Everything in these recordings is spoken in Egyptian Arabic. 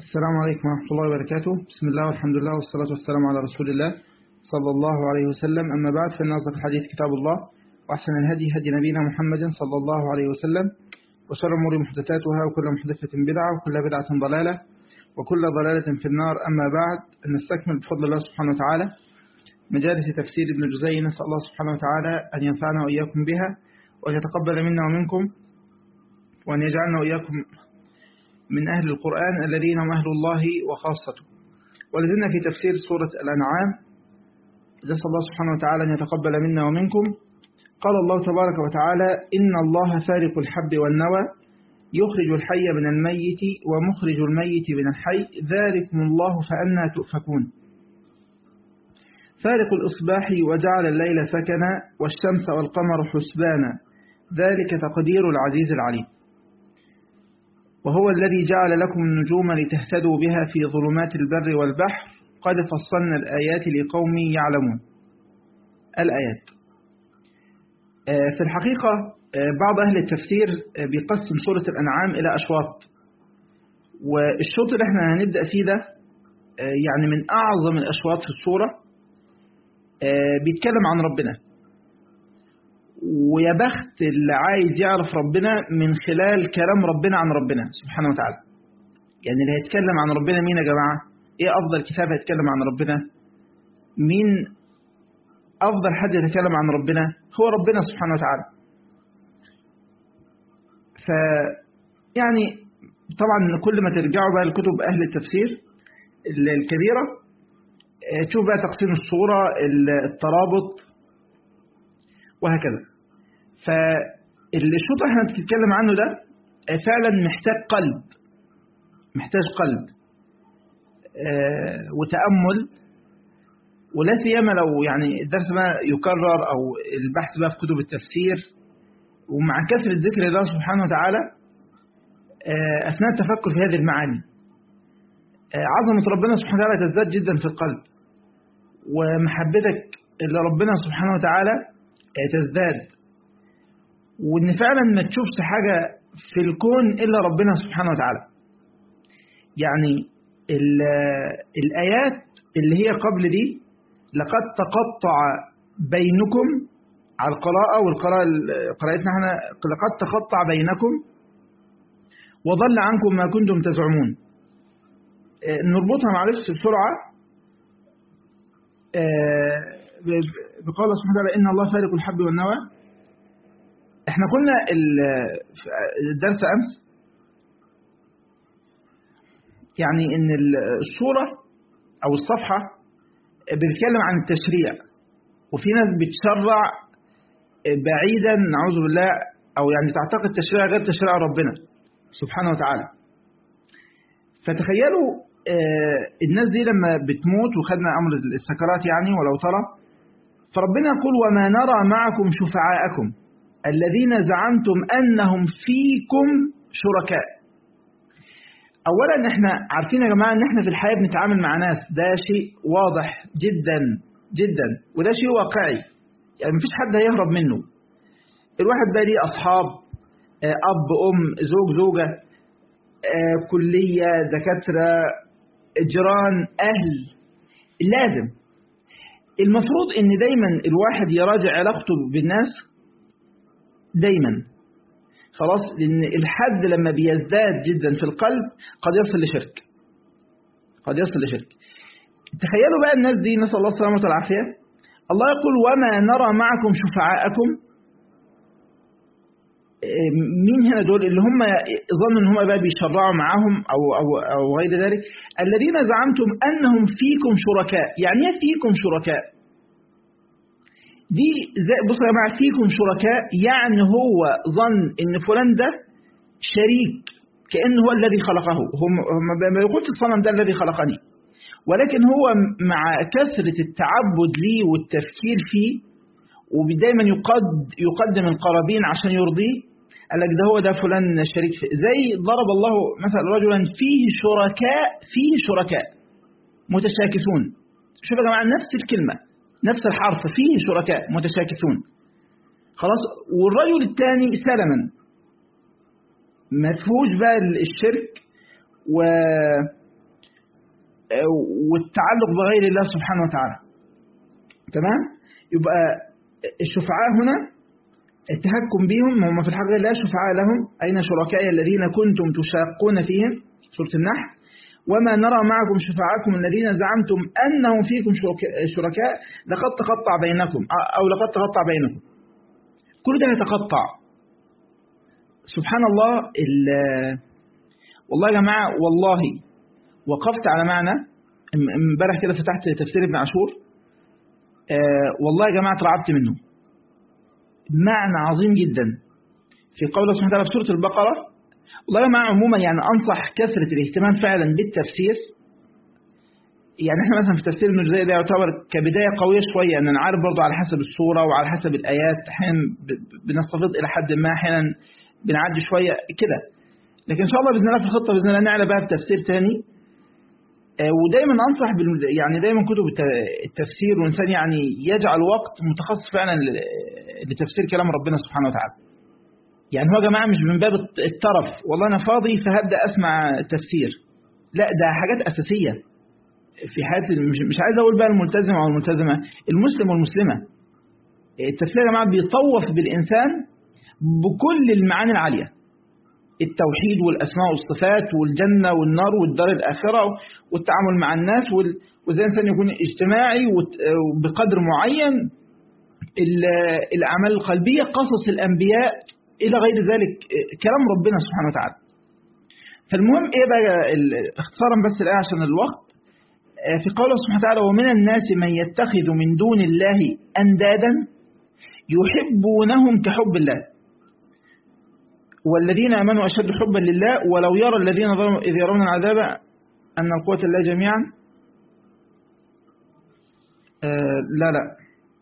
السلام عليكم ورحمة الله وبركاته بسم الله والحمد لله والصلاة والسلام على رسول الله صلى الله عليه وسلم أما بعد فإن أصدق الحديث كتاب الله وأحسن الهدي هدي نبينا محمد صلى الله عليه وسلم وشر الأمور محدثاتها وكل محدثة بدعة وكل بدعة ضلالة وكل ضلالة في النار أما بعد نستكمل بفضل الله سبحانه وتعالى مجالس تفسير ابن جزي نسأل الله سبحانه وتعالى أن ينفعنا وإياكم بها وأن يتقبل منا ومنكم وأن يجعلنا وإياكم من أهل القرآن الذين هم أهل الله وخاصته ولذلنا في تفسير سورة الأنعام نسأل الله سبحانه وتعالى أن يتقبل منا ومنكم قال الله تبارك وتعالى إن الله فارق الحب والنوى يخرج الحي من الميت ومخرج الميت من الحي ذلكم الله فأنا تؤفكون فارق الإصباح وجعل الليل سكنا والشمس والقمر حسبانا ذلك تقدير العزيز العليم وهو الذي جعل لكم النجوم لتهتدوا بها في ظلمات البر والبحر قد فصلنا الآيات لقوم يعلمون الآيات في الحقيقة بعض أهل التفسير بيقسم سورة الأنعام إلى أشواط والشوط اللي احنا هنبدأ فيه ده يعني من أعظم الأشواط في السورة بيتكلم عن ربنا ويا بخت اللي عايز يعرف ربنا من خلال كلام ربنا عن ربنا سبحانه وتعالى يعني اللي هيتكلم عن ربنا مين يا جماعة ايه افضل كتاب هيتكلم عن ربنا مين افضل حد يتكلم عن ربنا هو ربنا سبحانه وتعالى ف يعني طبعا كل ما ترجعوا بقى لكتب اهل التفسير الكبيرة تشوف بقى تقسيم الصورة الترابط وهكذا فالشوط اللي احنا بنتكلم عنه ده فعلا محتاج قلب محتاج قلب اه وتأمل ولا سيما لو يعني الدرس بقى يكرر او البحث بقى في كتب التفسير ومع كثرة ذكر الله سبحانه وتعالى اه أثناء التفكر في هذه المعاني اه عظمة ربنا سبحانه وتعالى تزداد جدا في القلب ومحبتك لربنا سبحانه وتعالى تزداد وان فعلا ما تشوفش حاجة في الكون إلا ربنا سبحانه وتعالى يعني الآيات اللي هي قبل دي لقد تقطع بينكم على القراءة والقراءة قراءتنا احنا لقد تقطع بينكم وضل عنكم ما كنتم تزعمون نربطها معلش بسرعة بقول الله سبحانه وتعالى إن الله فارق الحب والنوى احنا قلنا الدرس أمس يعني ان الصورة أو الصفحة بتتكلم عن التشريع وفي ناس بتشرع بعيدا نعوذ بالله أو يعني تعتقد تشريع غير تشريع ربنا سبحانه وتعالى فتخيلوا الناس دي لما بتموت وخدنا أمر السكرات يعني ولو ترى فربنا يقول وما نرى معكم شفعاءكم الذين زعمتم أنهم فيكم شركاء أولا احنا عارفين يا جماعة ان احنا في الحياة بنتعامل مع ناس ده شيء واضح جدا جدا وده شيء واقعي يعني مفيش حد هيهرب منه الواحد بقى ليه أصحاب أب أم زوج زوجة كلية دكاترة جيران أهل لازم المفروض ان دايما الواحد يراجع علاقته بالناس دايما خلاص لان الحد لما بيزداد جدا في القلب قد يصل لشرك قد يصل لشرك تخيلوا بقى الناس دي نسأل الله السلامة والعافية الله يقول وما نرى معكم شفعاءكم مين هنا دول اللي هم ظنوا ان هم بقى بيشرعوا معاهم او او او غير ذلك الذين زعمتم انهم فيكم شركاء يعني ايه فيكم شركاء دي بصوا يا جماعه فيكم شركاء يعني هو ظن ان فلان ده شريك كانه هو الذي خلقه هم ما يقولش الصنم ده الذي خلقني ولكن هو مع كثره التعبد ليه والتفكير فيه ودايما يقد يقدم القرابين عشان يرضيه قال لك ده هو ده فلان شريك فيه زي ضرب الله مثلا رجلا فيه شركاء فيه شركاء متشاكسون شوف يا جماعه نفس الكلمه نفس الحرف فيه شركاء متشاكسون خلاص والرجل الثاني سلما ما فيهوش بقى الشرك و والتعلق بغير الله سبحانه وتعالى تمام يبقى الشفعاء هنا التهكم بهم هم في الحقيقة لا شفعاء لهم أين شركائي الذين كنتم تشاقون فيهم سورة النحل وما نرى معكم شفعاءكم الذين زعمتم أنهم فيكم شركاء لقد تقطع بينكم أو لقد تقطع بينكم كل ده يتقطع سبحان الله والله يا جماعة والله وقفت على معنى امبارح كده فتحت تفسير ابن عاشور آه والله يا جماعة اترعبت منه معنى عظيم جدا في قول سبحانه وتعالى في سورة البقرة والله يا جماعة عموما يعني أنصح كثرة الاهتمام فعلا بالتفسير يعني احنا مثلا في تفسير النجزية ده يعتبر كبداية قوية شوية ان انا عارف برضه على حسب الصورة وعلى حسب الآيات احيانا بنستفيض إلى حد ما احيانا بنعدي شوية كده لكن إن شاء الله بإذن الله في الخطة بإذن الله نعلى بقى بتفسير تاني ودايما أنصح بال يعني دايما كتب التفسير والإنسان يعني يجعل وقت متخصص فعلا لتفسير كلام ربنا سبحانه وتعالى يعني هو يا جماعة مش من باب الترف والله أنا فاضي فهبدأ أسمع تفسير لا ده حاجات أساسية في حياة مش, مش عايز أقول بقى الملتزم أو الملتزمة المسلم والمسلمة التفسير يا جماعة بيطوف بالإنسان بكل المعاني العالية التوحيد والأسماء والصفات والجنة والنار والدار الآخرة والتعامل مع الناس وإزاي الإنسان يكون اجتماعي وبقدر معين الأعمال القلبية قصص الأنبياء إلى غير ذلك كلام ربنا سبحانه وتعالى فالمهم إيه بقى اختصارا بس الآية عشان الوقت في قوله سبحانه وتعالى ومن الناس من يتخذ من دون الله أندادا يحبونهم كحب الله والذين آمنوا أشد حبا لله ولو يرى الذين ظلموا إذ يرون العذاب أن القوة الله جميعا آه لا لا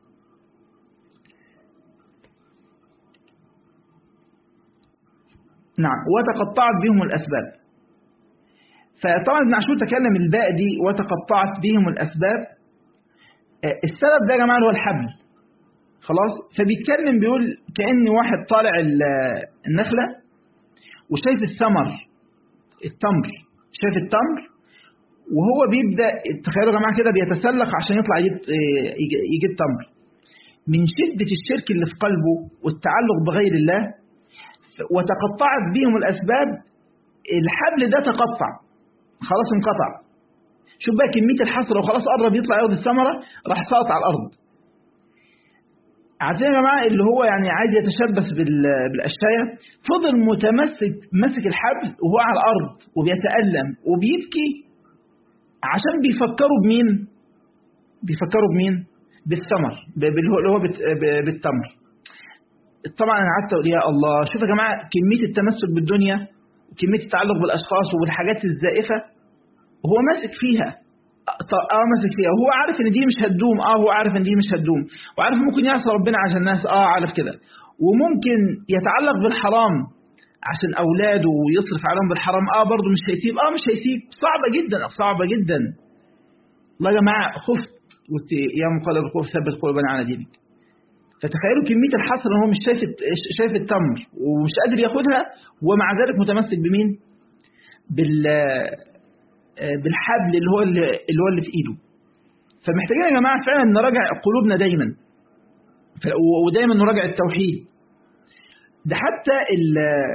نعم وتقطعت بهم الأسباب فطبعا ابن عاشور تكلم الباء دي وتقطعت بهم الأسباب آه السبب ده يا جماعة هو الحبل خلاص فبيتكلم بيقول كأن واحد طالع النخلة وشايف الثمر التمر شايف التمر وهو بيبدأ تخيلوا يا جماعة كده بيتسلق عشان يطلع يجيب, يجيب تمر من شدة الشرك اللي في قلبه والتعلق بغير الله وتقطعت بهم الأسباب الحبل ده تقطع خلاص انقطع شوف بقى كمية الحسرة وخلاص قرب يطلع ياخد الثمرة راح ساقط على الأرض عارفين يا جماعة اللي هو يعني عايز يتشبث بالأشياء فضل متمسك ماسك الحبل وهو على الأرض وبيتألم وبيبكي عشان بيفكروا بمين بيفكروا بمين بالثمر اللي هو بالتمر طبعا انا قعدت اقول يا الله شوف يا جماعه كميه التمسك بالدنيا وكميه التعلق بالاشخاص وبالحاجات الزائفه وهو ماسك فيها اه ماسك فيها وهو عارف ان دي مش هتدوم اه هو عارف ان دي مش هتدوم وعارف ممكن يعصى ربنا عشان الناس اه عارف كده وممكن يتعلق بالحرام عشان اولاده ويصرف عليهم بالحرام اه برضه مش هيسيب اه مش هيسيب صعبه جدا صعبه جدا والله يا جماعه خفت قلت يا مقلب القلوب ثبت قلوبنا على دينك فتخيلوا كميه الحسره ان هو مش شايف شايف التمر ومش قادر ياخدها ومع ذلك متمسك بمين بال بالحبل اللي هو اللي, اللي هو اللي في ايده فمحتاجين يا جماعه فعلا نراجع قلوبنا دايما ودايما نراجع التوحيد ده حتى ال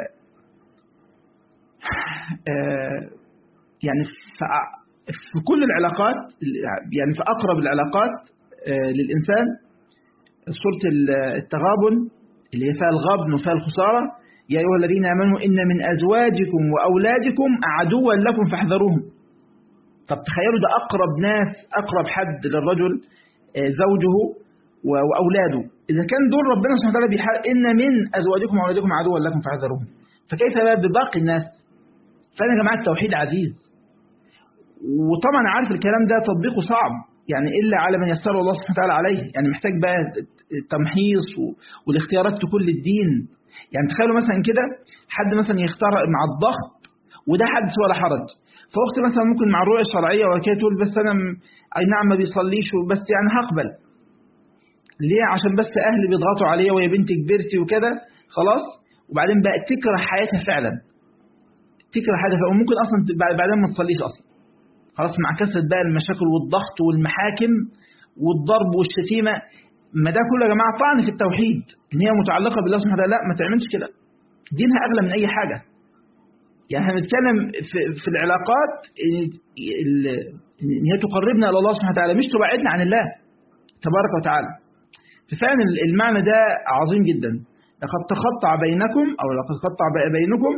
يعني في كل العلاقات يعني في اقرب العلاقات للانسان سوره التغابن اللي هي فيها الغبن وفيها الخساره يا ايها الذين امنوا ان من ازواجكم واولادكم عدوا لكم فاحذروهم طب تخيلوا ده أقرب ناس أقرب حد للرجل زوجه وأولاده إذا كان دول ربنا سبحانه وتعالى بيحال إن من أزواجكم وأولادكم عدوا لكم فاحذروهم فكيف بقى بباقي الناس فأنا يا جماعة التوحيد عزيز وطبعا عارف الكلام ده تطبيقه صعب يعني إلا على من يسره الله سبحانه وتعالى عليه يعني محتاج بقى التمحيص والاختيارات تكون للدين يعني تخيلوا مثلا كده حد مثلا يختار مع الضغط وده حدث ولا حرج فوقت مثلا ممكن مع الرؤية الشرعية وكده تقول بس أنا أي نعم ما بيصليش بس يعني هقبل ليه عشان بس أهلي بيضغطوا عليا ويا بنتي كبرتي وكده خلاص وبعدين بقى تكره حياتها فعلا تكره حياتها وممكن أصلا بعدين ما تصليش أصلا خلاص مع كثرة بقى المشاكل والضغط والمحاكم والضرب والشتيمة ما ده كله يا جماعة طعن في التوحيد إن هي متعلقة بالله سبحانه وتعالى لا ما تعملش كده دينها أغلى من أي حاجة يعني احنا بنتكلم في, في العلاقات ان هي تقربنا الى الله سبحانه وتعالى مش تبعدنا عن الله تبارك وتعالى ففعلا المعنى ده عظيم جدا لقد تقطع بينكم او لقد قطع بينكم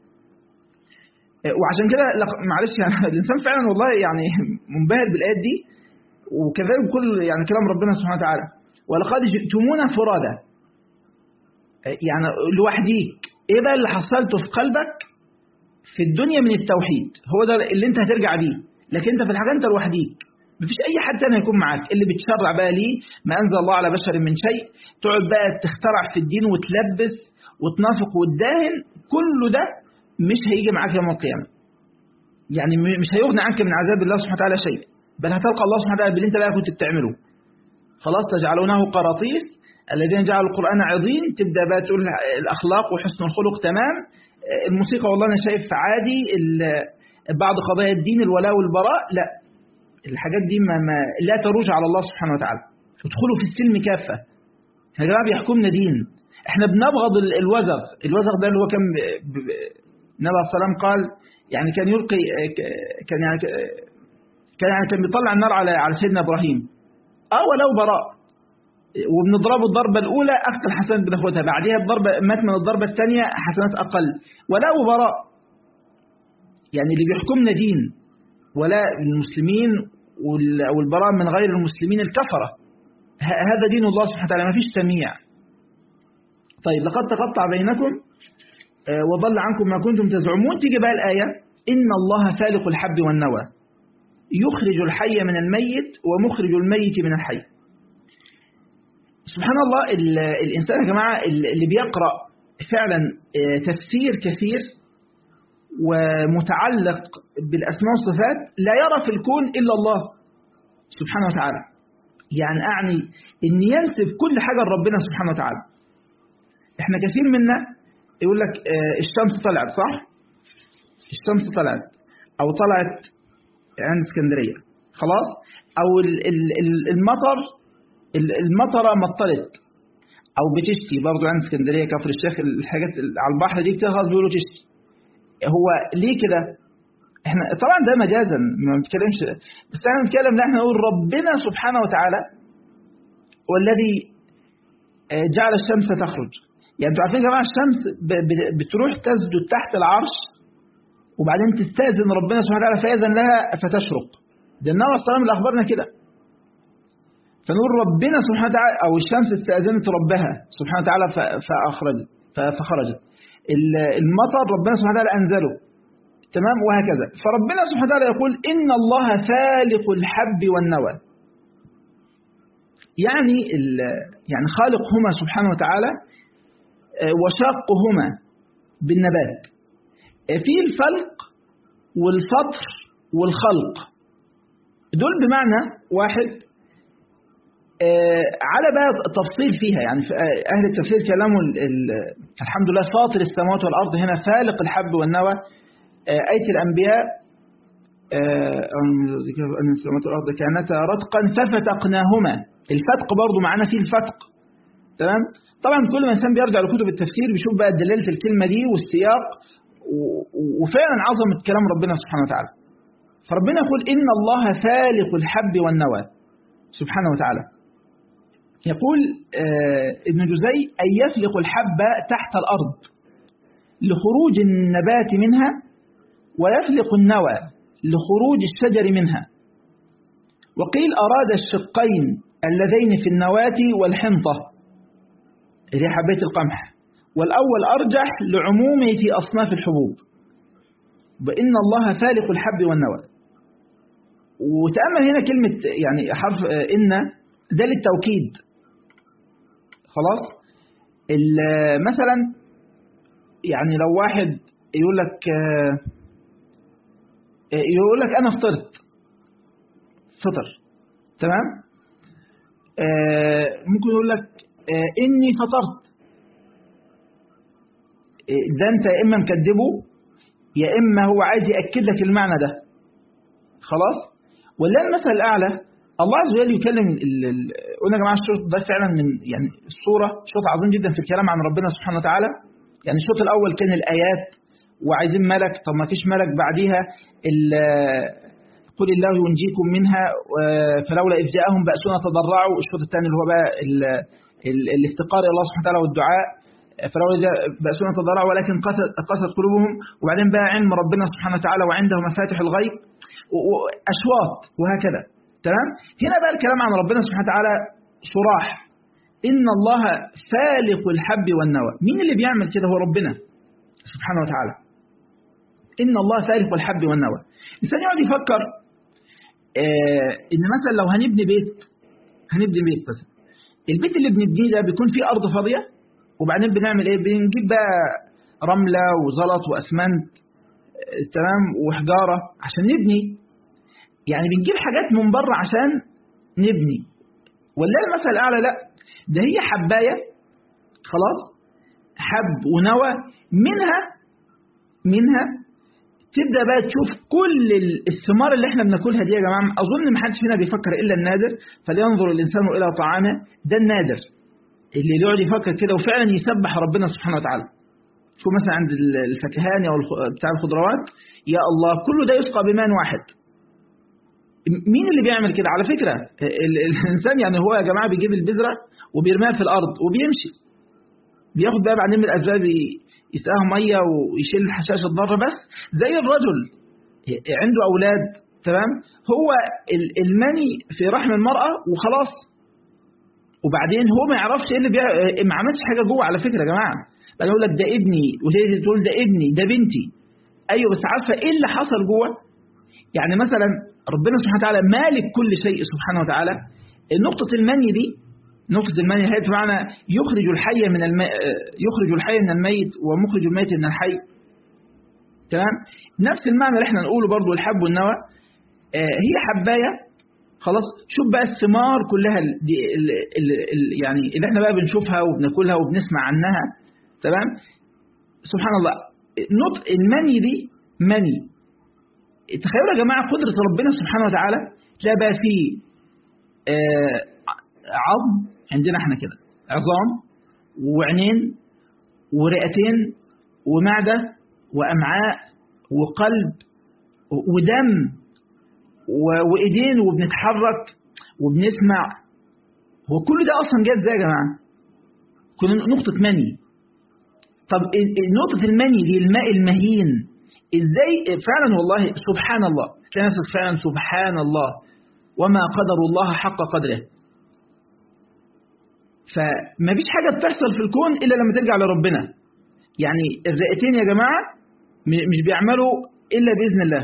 وعشان كده معلش يعني الانسان فعلا والله يعني منبهر بالايات دي وكذلك كل يعني كلام ربنا سبحانه وتعالى ولقد جئتمونا فرادا يعني لوحديك ايه بقى اللي حصلته في قلبك في الدنيا من التوحيد هو ده اللي انت هترجع بيه لكن انت في الحاجة انت لوحديك مفيش اي حد تاني هيكون معاك اللي بتشرع بقى ليه ما انزل الله على بشر من شيء تقعد بقى تخترع في الدين وتلبس وتنافق وتداهن كله ده مش هيجي معاك يوم القيامة يعني مش هيغني عنك من عذاب الله سبحانه وتعالى شيء بل هتلقى الله سبحانه وتعالى باللي انت بقى كنت بتعمله خلاص تجعلونه قراطيس الذين جعلوا القرآن عظيم تبدأ بقى تقول الأخلاق وحسن الخلق تمام الموسيقى والله أنا شايف عادي بعض قضايا الدين الولاء والبراء لا الحاجات دي ما, ما لا تروج على الله سبحانه وتعالى ادخلوا في السلم كافة يا جماعة بيحكمنا دين احنا بنبغض الوزغ الوزغ ده اللي هو كان النبي عليه السلام قال يعني كان يلقي كان يعني كان يعني كان بيطلع النار على على سيدنا ابراهيم اه ولو براء وبنضربه الضربة الأولى أقتل حسنات بناخدها بعدها الضربة مات من الضربة الثانية حسنات أقل ولا وبراء يعني اللي بيحكمنا دين ولا المسلمين والبراء من غير المسلمين الكفرة هذا دين الله سبحانه وتعالى ما فيش سميع طيب لقد تقطع بينكم وضل عنكم ما كنتم تزعمون تيجي بقى الآية إن الله فالق الحب والنوى يخرج الحي من الميت ومخرج الميت من الحي سبحان الله الإنسان يا جماعة اللي بيقرأ فعلا تفسير كثير ومتعلق بالأسماء والصفات لا يرى في الكون إلا الله سبحانه وتعالى يعني أعني أن ينسب كل حاجة لربنا سبحانه وتعالى احنا كثير منا يقول لك الشمس طلعت صح الشمس طلعت أو طلعت عند اسكندرية خلاص أو المطر المطرة مطرت أو بتشتي برضو عند اسكندرية كفر الشيخ الحاجات على البحر دي كتير خلاص بيقولوا تشتي هو ليه كده احنا طبعا ده مجازا ما بنتكلمش بس احنا بنتكلم ان احنا نقول ربنا سبحانه وتعالى والذي جعل الشمس تخرج يعني انتوا عارفين يا جماعه الشمس بتروح تسجد تحت العرش وبعدين تستاذن ربنا سبحانه وتعالى فيأذن لها فتشرق ده النبي صلى الله عليه وسلم اللي اخبرنا كده فنقول ربنا سبحانه وتعالى او الشمس استاذنت ربها سبحانه وتعالى فاخرجت فخرجت المطر ربنا سبحانه وتعالى أنزله تمام وهكذا فربنا سبحانه وتعالى يقول إن الله فالق الحب والنوى يعني يعني خالقهما سبحانه وتعالى وشاقهما بالنبات في الفلق والفطر والخلق دول بمعنى واحد على بقى تفصيل فيها يعني أهل التفسير كلامه الحمد لله فاطر السماوات والأرض هنا فالق الحب والنوى آية الأنبياء أن السماوات والأرض كانتا رتقا ففتقناهما الفتق برضو معنا فيه الفتق تمام طبعا كل ما إنسان بيرجع لكتب التفسير بيشوف بقى دلالة الكلمة دي والسياق وفعلا عظمة كلام ربنا سبحانه وتعالى فربنا يقول إن الله فالق الحب والنوى سبحانه وتعالى يقول ابن جزي أن يفلق الحب تحت الأرض لخروج النبات منها ويفلق النوى لخروج الشجر منها وقيل أراد الشقين اللذين في النواة والحنطة اللي حبيت القمح والأول أرجح لعمومه في أصناف الحبوب وإن الله فالق الحب والنوى وتأمل هنا كلمة يعني حرف إن ده للتوكيد خلاص مثلا يعني لو واحد يقول لك يقول لك أنا فطرت فطر تمام ممكن يقول لك إني فطرت ده أنت يا إما مكذبه يا إما هو عايز يأكد لك المعنى ده خلاص ولا المثل الأعلى الله عز وجل يكلم قلنا يا جماعة الشوط ده فعلا من يعني الصورة شوط عظيم جدا في الكلام عن ربنا سبحانه وتعالى يعني الشوط الأول كان الآيات وعايزين ملك طب ما فيش ملك بعديها قل الله ينجيكم منها فلولا إذ جاءهم بأسنا تضرعوا الشوط الثاني اللي هو بقى الافتقار إلى الله سبحانه وتعالى والدعاء فلولا بأسنا تضرعوا ولكن قست قلوبهم وبعدين بقى علم ربنا سبحانه وتعالى وعنده مفاتح الغيب وأشواط وهكذا تمام هنا بقى الكلام عن ربنا سبحانه وتعالى صراح إن الله فالق الحب والنوى مين اللي بيعمل كده هو ربنا سبحانه وتعالى إن الله فالق الحب والنوى الإنسان يقعد يفكر آه إن مثلا لو هنبني بيت هنبني بيت بس البيت اللي بنبنيه ده بيكون فيه أرض فاضية وبعدين بنعمل إيه بنجيب بقى رملة وزلط وأسمنت آه تمام وحجارة عشان نبني يعني بنجيب حاجات من بره عشان نبني ولا المثل الأعلى لا ده هي حباية خلاص حب ونوى منها منها تبدأ بقى تشوف كل الثمار اللي احنا بناكلها دي يا جماعة أظن ما حدش فينا بيفكر إلا النادر فلينظر الإنسان إلى طعامه ده النادر اللي يقعد يفكر كده وفعلا يسبح ربنا سبحانه وتعالى شوف مثلا عند الفكهاني أو بتاع الخضروات يا الله كله ده يسقى بمان واحد مين اللي بيعمل كده على فكرة الإنسان يعني هو يا جماعة بيجيب البذرة وبيرميها في الأرض وبيمشي بياخد بقى بعدين من الأسباب يسقاها مية ويشيل حشاش الضر بس زي الرجل عنده أولاد تمام هو المني في رحم المرأة وخلاص وبعدين هو ما يعرفش ايه اللي بيع... ما عملش حاجة جوه على فكرة يا جماعة بعدين يقول لك ده ابني وتيجي تقول ده ابني ده بنتي ايوه بس عارفة ايه اللي حصل جوه يعني مثلا ربنا سبحانه وتعالى مالك كل شيء سبحانه وتعالى نقطة المني دي نقطة المني هي بمعنى يخرج الحي من الم... يخرج الحي من الميت ومخرج الميت من الحي تمام نفس المعنى اللي احنا نقوله برضو الحب والنوى هي حباية خلاص شوف بقى الثمار كلها دي ال ال ال يعني اللي احنا بقى بنشوفها وبناكلها وبنسمع عنها تمام سبحان الله نطق المني دي مني تخيلوا يا جماعة قدرة ربنا سبحانه وتعالى تلاقي بقى فيه آه عظم عندنا احنا كده عظام وعينين ورئتين ومعدة وأمعاء وقلب ودم وإيدين وبنتحرك وبنسمع هو كل ده أصلا جاء ازاي يا جماعة كنا نقطة مني طب نقطة المني دي الماء المهين ازاي فعلا والله سبحان الله تلاقي نفسك فعلا سبحان الله وما قدر الله حق قدره فما فيش حاجة بتحصل في الكون إلا لما ترجع لربنا يعني الرئتين يا جماعة مش بيعملوا إلا بإذن الله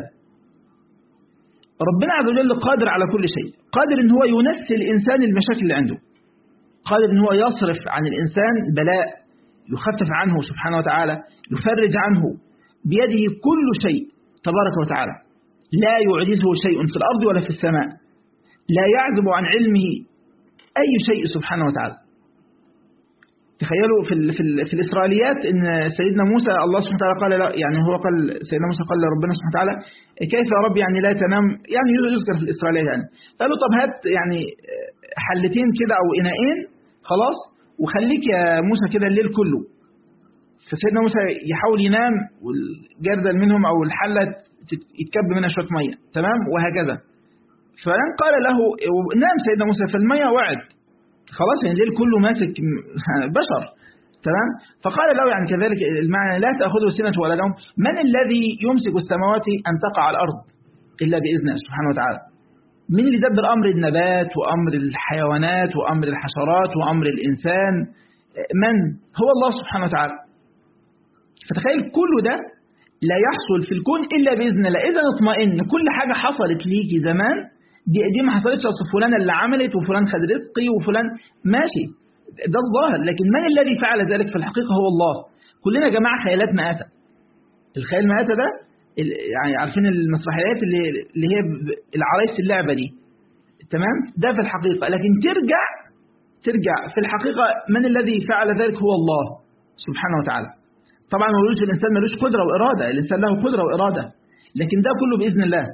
ربنا عز وجل قادر على كل شيء قادر ان هو ينسي الإنسان المشاكل اللي عنده قادر ان هو يصرف عن الإنسان بلاء يخفف عنه سبحانه وتعالى يفرج عنه بيده كل شيء تبارك وتعالى لا يعجزه شيء في الأرض ولا في السماء لا يعزب عن علمه أي شيء سبحانه وتعالى تخيلوا في ال في, ال في الإسرائيليات إن سيدنا موسى الله سبحانه وتعالى قال لا يعني هو قال سيدنا موسى قال لربنا سبحانه وتعالى كيف يا رب يعني لا تنام يعني يذكر في الإسرائيليات يعني قال له طب هات يعني حلتين كده أو إناءين خلاص وخليك يا موسى كده الليل كله فسيدنا موسى يحاول ينام والجردل منهم أو الحلة يتكب منها شوية مية تمام وهكذا فلن قال له نام سيدنا موسى فالمية وعد خلاص يعني الليل كله ماسك بشر تمام فقال له يعني كذلك المعنى لا تأخذه سنة ولا نوم من الذي يمسك السماوات أن تقع على الأرض إلا بإذنه سبحانه وتعالى من اللي يدبر أمر النبات وأمر الحيوانات وأمر الحشرات وأمر الإنسان من هو الله سبحانه وتعالى فتخيل كل ده لا يحصل في الكون إلا بإذن الله إذا اطمئن كل حاجة حصلت ليكي زمان دي, دي ما حصلتش اصل فلان اللي عملت وفلان خد رزقي وفلان ماشي ده الظاهر لكن من الذي فعل ذلك في الحقيقة هو الله كلنا جماعة خيالات مآتة الخيال مآتة ده يعني عارفين المسرحيات اللي, اللي هي العرايس اللعبة دي تمام ده في الحقيقة لكن ترجع ترجع في الحقيقة من الذي فعل ذلك هو الله سبحانه وتعالى طبعا ما الإنسان ملوش قدرة وإرادة الإنسان له قدرة وإرادة لكن ده كله بإذن الله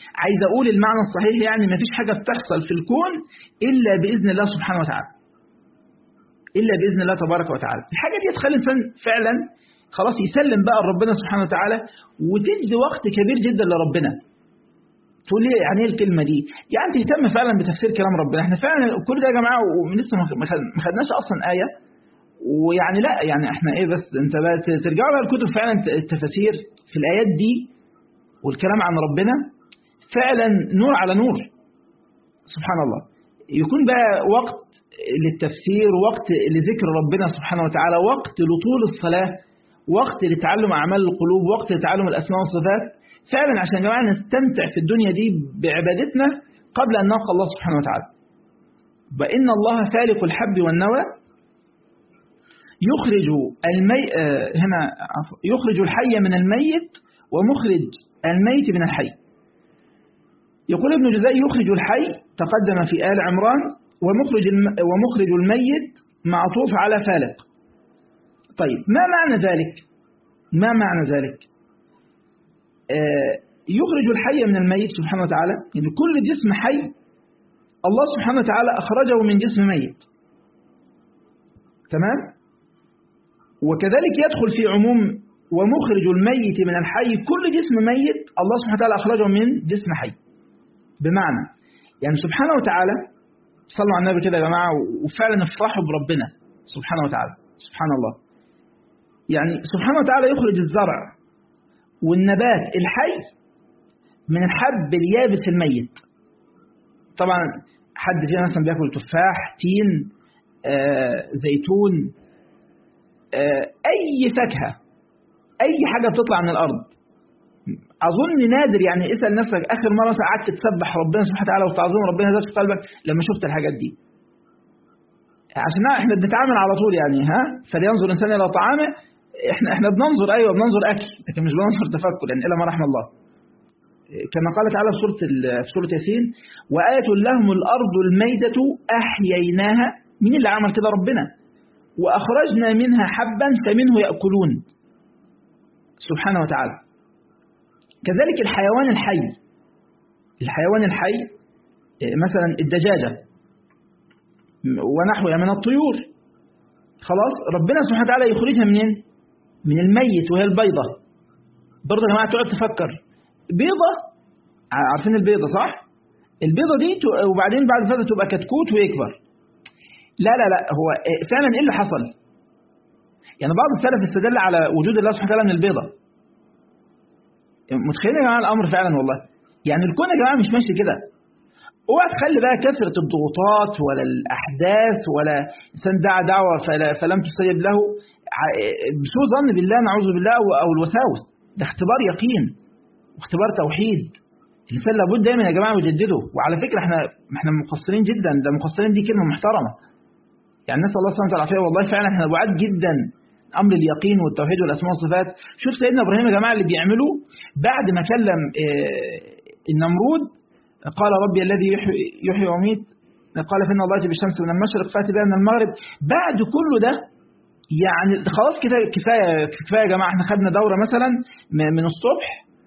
عايز أقول المعنى الصحيح يعني ما فيش حاجة بتحصل في الكون إلا بإذن الله سبحانه وتعالى إلا بإذن الله تبارك وتعالى الحاجة دي تخلي الإنسان فعلا خلاص يسلم بقى لربنا سبحانه وتعالى وتدي وقت كبير جدا لربنا تقول لي يعني ايه الكلمة دي يعني تهتم فعلا بتفسير كلام ربنا احنا فعلا كل ده يا جماعة ولسه ما خدناش أصلا آية ويعني لا يعني احنا ايه بس انت بقى ترجعوا بقى الكتب فعلا التفاسير في الآيات دي والكلام عن ربنا فعلا نور على نور سبحان الله يكون بقى وقت للتفسير وقت لذكر ربنا سبحانه وتعالى وقت لطول الصلاة وقت لتعلم أعمال القلوب وقت لتعلم الأسماء والصفات فعلا عشان يا جماعة نستمتع في الدنيا دي بعبادتنا قبل أن نلقى الله سبحانه وتعالى وإن الله فالق الحب والنوى يخرج المي... هنا يخرج الحي من الميت ومخرج الميت من الحي يقول ابن جزائي يخرج الحي تقدم في آل عمران ومخرج الم... ومخرج الميت معطوف على فالق طيب ما معنى ذلك ما معنى ذلك آه يخرج الحي من الميت سبحانه وتعالى يعني كل جسم حي الله سبحانه وتعالى أخرجه من جسم ميت تمام وكذلك يدخل في عموم ومخرج الميت من الحي كل جسم ميت الله سبحانه وتعالى أخرجه من جسم حي بمعنى يعني سبحانه وتعالى صلوا على النبي كده يا جماعة وفعلا افرحوا بربنا سبحانه وتعالى سبحان الله يعني سبحانه وتعالى يخرج الزرع والنبات الحي من الحب اليابس الميت طبعا حد فينا مثلا بياكل تفاح تين آه، زيتون آه، أي فاكهة أي حاجة بتطلع من الأرض أظن نادر يعني اسأل نفسك آخر مرة قعدت تسبح ربنا سبحانه وتعالى وتعظيم ربنا ده في قلبك لما شفت الحاجات دي عشان احنا بنتعامل على طول يعني ها فلينظر الإنسان إلى طعامه احنا احنا بننظر أيوه بننظر أكل لكن مش بننظر تفكر يعني إلا ما رحم الله كما قال تعالى في سورة في سورة ياسين وآية لهم الأرض الميتة أحييناها مين اللي عمل كده ربنا وأخرجنا منها حبا فمنه يأكلون سبحانه وتعالى كذلك الحيوان الحي الحيوان الحي مثلا الدجاجة ونحوها من الطيور خلاص ربنا سبحانه وتعالى يخرجها منين من الميت وهي البيضة برضه يا جماعة تقعد تفكر بيضة عارفين البيضة صح البيضة دي وبعدين بعد فترة تبقى كتكوت ويكبر لا لا لا هو فعلا ايه اللي حصل يعني بعض السلف استدل على وجود الله سبحانه وتعالى من البيضة متخيلين يا جماعة الأمر فعلا والله يعني الكون يا جماعة مش ماشي كده اوعى تخلي بقى كثرة الضغوطات ولا الأحداث ولا إنسان دعا دعوة فلم تستجب له بسوء ظن بالله نعوذ بالله أو الوساوس ده اختبار يقين واختبار توحيد الإنسان لابد دايما يا جماعة يجدده وعلى فكرة احنا احنا مقصرين جدا ده مقصرين دي كلمة محترمة يعني نسأل الله سبحانه وتعالى والله فعلا احنا بعاد جدا أمر اليقين والتوحيد والأسماء والصفات شوف سيدنا إبراهيم يا جماعة اللي بيعمله بعد ما كلم النمرود قال ربي الذي يحيي ويميت قال فإن الله يأتي بالشمس من المشرق فأتي بها من المغرب بعد كل ده يعني خلاص كده كفاية كفاية يا جماعة احنا خدنا دورة مثلا من الصبح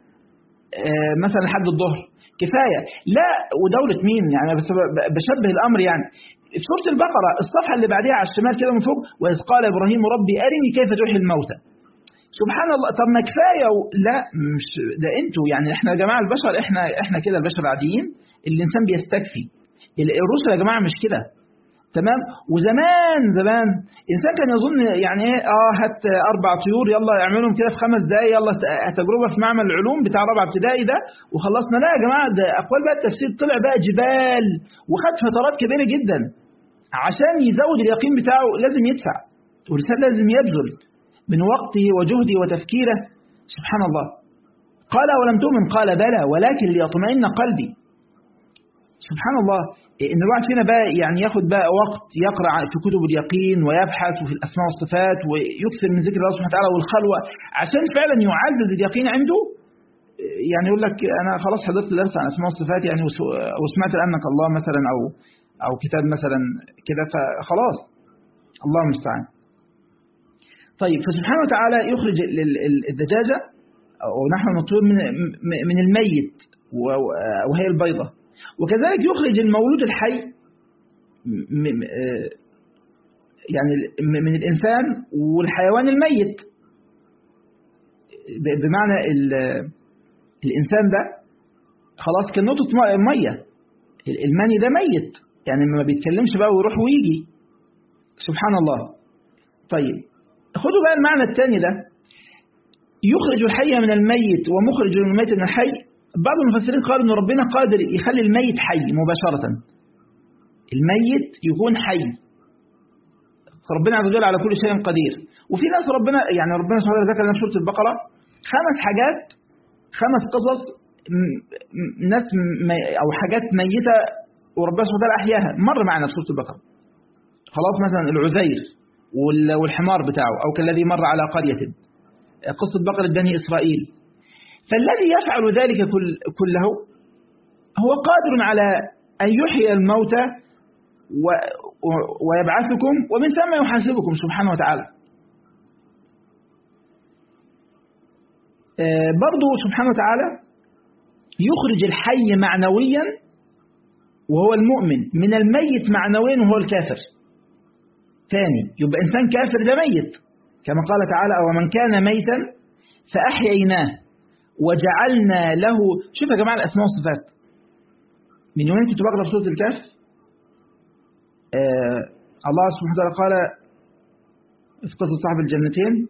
مثلا لحد الظهر كفاية لا ودولة مين يعني بس بشبه الأمر يعني في سورة البقرة الصفحة اللي بعدها على الشمال كده من فوق وإذ قال إبراهيم ربي أرني كيف تحيي الموتى سبحان الله طب ما كفاية و... لا مش ده انتوا يعني احنا يا جماعة البشر احنا احنا كده البشر العاديين الإنسان بيستكفي الرسل يا جماعة مش كده تمام وزمان زمان الإنسان كان يظن يعني ايه اه هات أربع طيور يلا اعملهم كده في خمس دقايق يلا تجربة في معمل العلوم بتاع رابعة ابتدائي ده وخلصنا لا يا جماعة ده أقوال بقى التفسير طلع بقى جبال وخد فترات كبيرة جدا عشان يزود اليقين بتاعه لازم يدفع والإنسان لازم يبذل من وقته وجهده وتفكيره سبحان الله قال ولم تؤمن قال بلى ولكن ليطمئن قلبي سبحان الله ان الواحد فينا بقى يعني ياخد بقى وقت يقرا في كتب اليقين ويبحث في الاسماء والصفات ويكثر من ذكر الله سبحانه وتعالى والخلوه عشان فعلا يعزز اليقين عنده يعني يقول لك انا خلاص حضرت درس عن اسماء والصفات يعني وسمعت انك الله مثلا او او كتاب مثلا كده فخلاص الله المستعان طيب فسبحانه وتعالى يخرج الدجاجة أو نحن نطير من من الميت وهي البيضة وكذلك يخرج المولود الحي يعني من الإنسان والحيوان الميت بمعنى الإنسان ده خلاص كان نقطة مية المني ده ميت يعني ما بيتكلمش بقى ويروح ويجي سبحان الله طيب خدوا بقى المعنى الثاني ده يخرج الحي من الميت ومخرج الميت من الحي بعض المفسرين قالوا ان ربنا قادر يخلي الميت حي مباشرة الميت يكون حي ربنا عز وجل على كل شيء قدير وفي ناس ربنا يعني ربنا سبحانه وتعالى ذكر لنا سورة البقرة خمس حاجات خمس قصص ناس أو حاجات ميتة وربنا سبحانه وتعالى أحياها مر معنا في سورة البقرة خلاص مثلا العزير والحمار بتاعه أو كالذي مر على قرية قصة بقرة بني إسرائيل فالذي يفعل ذلك كل كله هو قادر على أن يحيي الموتى ويبعثكم ومن ثم يحاسبكم سبحانه وتعالى برضو سبحانه وتعالى يخرج الحي معنويا وهو المؤمن من الميت معنويا وهو الكافر ثاني يبقى إنسان كافر ده ميت كما قال تعالى ومن كان ميتا فأحييناه وجعلنا له شوف يا جماعة الأسماء والصفات من يومين كنت بقرأ في سورة الكهف آه الله سبحانه وتعالى قال في قصة صاحب الجنتين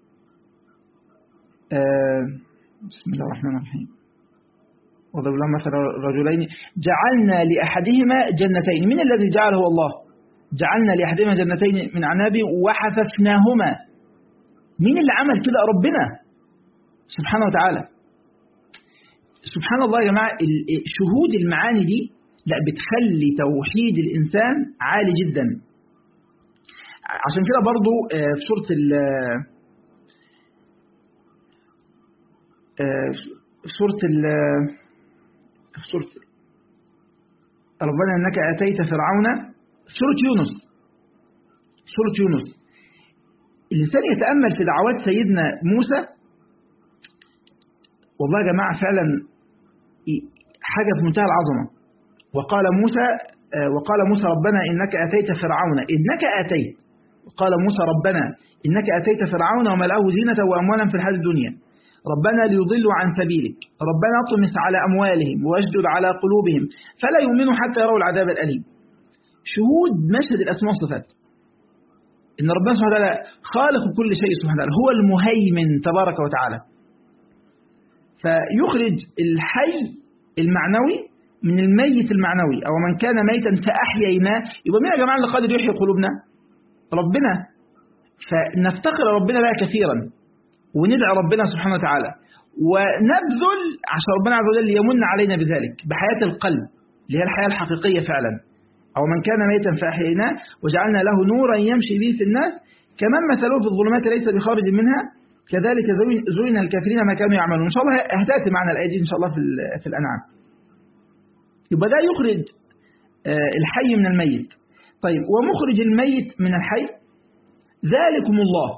آه بسم الله الرحمن الرحيم وضرب لهم مثل رجلين جعلنا لأحدهما جنتين من الذي جعله الله جعلنا لأحدهما جنتين من عناب وحففناهما مين اللي عمل كده ربنا سبحانه وتعالى سبحان الله يا جماعة شهود المعاني دي لا بتخلي توحيد الإنسان عالي جدا عشان كده برضو في سورة ال في سورة ال في سورة ربنا إنك أتيت فرعون سورة يونس سورة يونس الإنسان يتأمل في دعوات سيدنا موسى والله يا جماعة فعلا حاجة في منتهى العظمة وقال موسى وقال موسى ربنا إنك أتيت فرعون إنك أتيت قال موسى ربنا إنك أتيت فرعون وملأه زينة وأموالا في الحياة الدنيا ربنا ليضلوا عن سبيلك ربنا اطمس على أموالهم واشدد على قلوبهم فلا يؤمنوا حتى يروا العذاب الأليم شهود مشهد الأسماء والصفات إن ربنا سبحانه وتعالى خالق كل شيء سبحانه وتعالى هو المهيمن تبارك وتعالى فيخرج الحي المعنوي من الميت المعنوي أو من كان ميتا فأحييناه يبقى مين يا جماعة اللي قادر يحيي قلوبنا ربنا فنفتقر ربنا بقى كثيرا وندعي ربنا سبحانه وتعالى ونبذل عشان ربنا عز وجل يمن علينا بذلك بحياة القلب اللي هي الحياة الحقيقية فعلا أو من كان ميتا فأحييناه وجعلنا له نورا يمشي به في الناس كمن مثله في الظلمات ليس بخارج منها كذلك زين الكافرين ما كانوا يعملون إن شاء الله هتأتي معنا الآية دي إن شاء الله في, في الأنعام يبقى ده يخرج الحي من الميت طيب ومخرج الميت من الحي ذلكم الله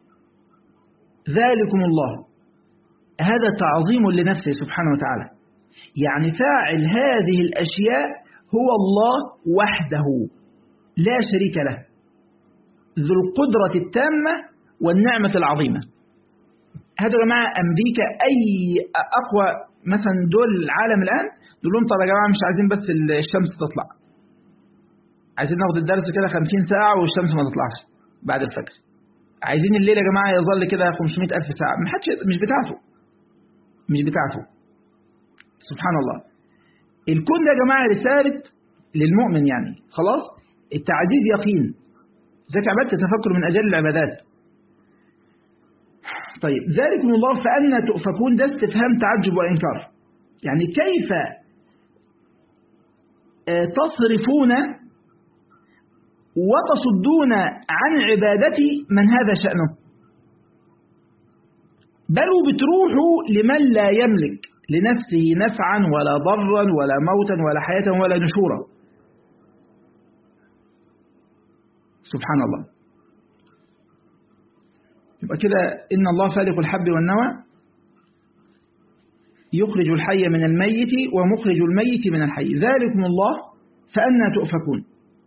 ذلكم الله هذا تعظيم لنفسه سبحانه وتعالى يعني فاعل هذه الأشياء هو الله وحده لا شريك له ذو القدرة التامة والنعمة العظيمة هذا يا جماعة أمريكا أي أقوى مثلا دول العالم الآن دول لهم طب يا جماعة مش عايزين بس الشمس تطلع عايزين ناخد الدرس كده 50 ساعة والشمس ما تطلعش بعد الفجر عايزين الليل يا جماعة يظل كده 500 ألف ساعة محدش مش بتاعته مش بتاعته سبحان الله الكون ده يا جماعة رسالة للمؤمن يعني خلاص التعزيز يقين ذاك عبادة تفكر من أجل العبادات طيب ذلكم الله فأنا تؤفكون ده استفهام تعجب وإنكار يعني كيف تصرفون وتصدون عن عبادة من هذا شأنه بل بتروحوا لمن لا يملك لنفسه نفعا ولا ضرا ولا موتا ولا حياة ولا نشورا سبحان الله يبقى كده إن الله فالق الحب والنوى يخرج الحي من الميت ومخرج الميت من الحي ذلكم الله فأنا تؤفكون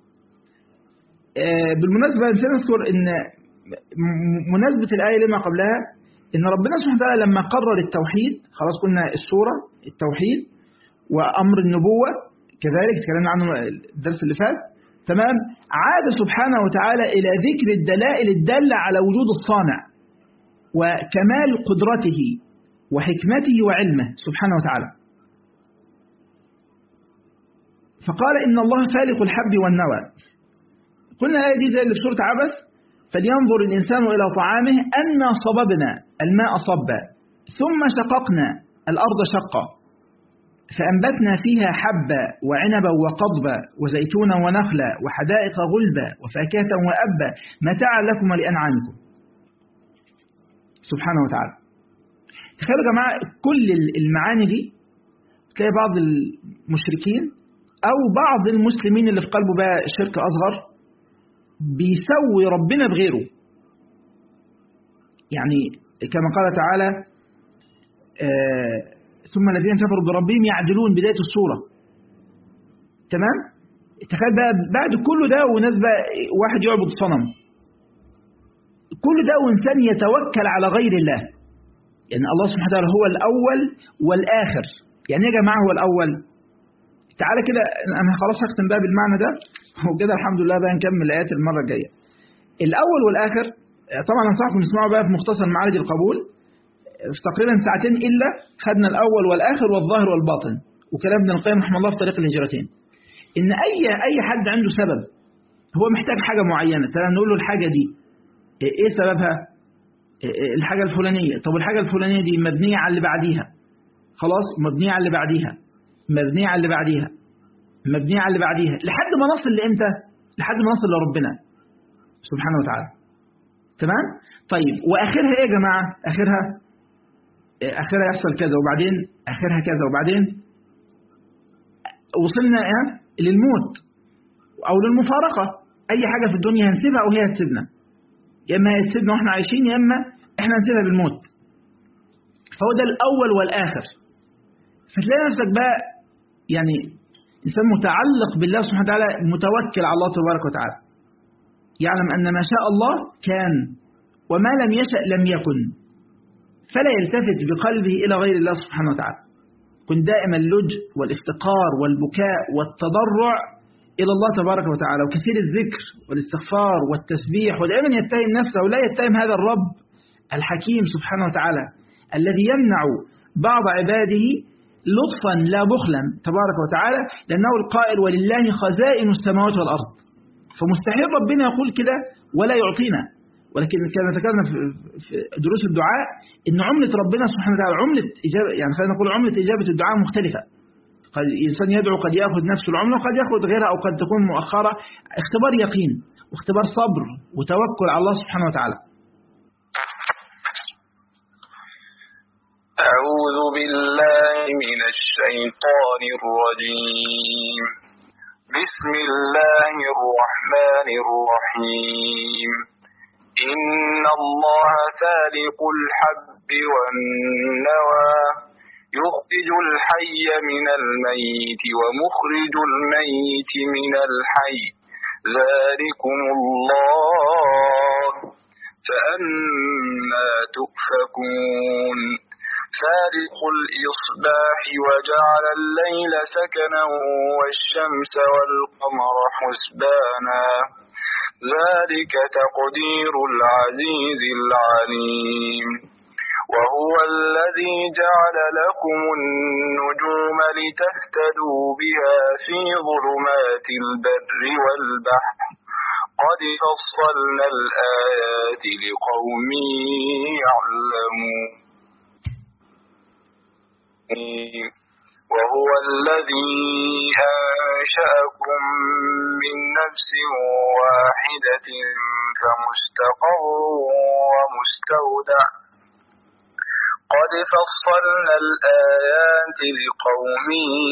بالمناسبة نسينا نذكر أن مناسبة الآية لما قبلها أن ربنا سبحانه وتعالى لما قرر التوحيد خلاص قلنا السورة التوحيد وأمر النبوة كذلك تكلمنا عنه الدرس اللي فات تمام عاد سبحانه وتعالى إلى ذكر الدلائل الدالة على وجود الصانع وكمال قدرته وحكمته وعلمه سبحانه وتعالى فقال إن الله فالق الحب والنوى قلنا الآية دي زي اللي في سورة عبس فلينظر الإنسان إلى طعامه أنا صببنا الماء صبا ثم شققنا الأرض شقا فأنبتنا فيها حبا وعنبا وقضبا وزيتونا ونخلا وحدائق غلبا وفاكهة وأبا متاعا لكم ولأنعامكم سبحانه وتعالى تخيلوا يا جماعة كل المعاني دي تلاقي بعض المشركين أو بعض المسلمين اللي في قلبه بقى شرك أصغر بيسوي ربنا بغيره يعني كما قال تعالى آه ثم الذين كفروا بربهم يعدلون بداية السورة تمام تخيل بقى بعد كل ده وناس بقى واحد يعبد صنم كل ده وإنسان يتوكل على غير الله يعني الله سبحانه وتعالى هو الأول والآخر يعني يا جماعة هو الأول تعالى كده أنا خلاص هختم بقى بالمعنى ده وكده الحمد لله بقى نكمل الآيات المرة الجاية الأول والآخر طبعا أنصحكم تسمعوا بقى في مختصر معالج القبول في تقريبا ساعتين إلا خدنا الأول والآخر والظاهر والباطن وكلام ابن القيم رحمه الله في طريق الهجرتين إن أي أي حد عنده سبب هو محتاج حاجة معينة تعالى نقول له الحاجة دي إيه سببها الحاجة الفلانية طب الحاجة الفلانية دي مبنية على اللي بعديها خلاص مبنية على اللي بعديها مبنية على اللي بعديها مبنية على اللي بعديها لحد ما نصل لإمتى لحد ما نصل لربنا سبحانه وتعالى تمام طيب وآخرها إيه يا جماعة آخرها آخرها يحصل كذا وبعدين آخرها كذا وبعدين وصلنا إيه للموت أو للمفارقة أي حاجة في الدنيا هنسيبها أو هي هتسيبنا يا إما هي تسيبنا وإحنا عايشين يا إما إحنا هنسيبها بالموت فهو ده الأول والآخر فتلاقي نفسك بقى يعني إنسان متعلق بالله سبحانه وتعالى متوكل على الله تبارك وتعالى يعلم أن ما شاء الله كان وما لم يشأ لم يكن فلا يلتفت بقلبه إلى غير الله سبحانه وتعالى كن دائما اللجء والافتقار والبكاء والتضرع إلى الله تبارك وتعالى وكثير الذكر والاستغفار والتسبيح ودائما يتهم نفسه ولا يتهم هذا الرب الحكيم سبحانه وتعالى الذي يمنع بعض عباده لطفا لا بخلا تبارك وتعالى لأنه القائل ولله خزائن السماوات والأرض فمستحيل ربنا يقول كده ولا يعطينا ولكن كما ذكرنا في دروس الدعاء ان عملة ربنا سبحانه وتعالى عملة إجابة يعني خلينا نقول عملة إجابة الدعاء مختلفة قد الإنسان يدعو قد يأخذ نفس العملة وقد يأخذ غيرها أو قد تكون مؤخرة اختبار يقين واختبار صبر وتوكل على الله سبحانه وتعالى أعوذ بالله من الشيطان الرجيم بسم الله الرحمن الرحيم إن الله فالق الحب والنوى يخرج الحي من الميت ومخرج الميت من الحي ذلكم الله فأنا تؤفكون فارق الإصباح وجعل الليل سكنا والشمس والقمر حسبانا ذلك تقدير العزيز العليم وهو الذي جعل لكم النجوم لتهتدوا بها في ظلمات البر والبحر قد فصلنا الآيات لقوم يعلمون وهو الذي أنشأكم من نفس واحدة فمستقر ومستودع قد فصلنا الآيات لقوم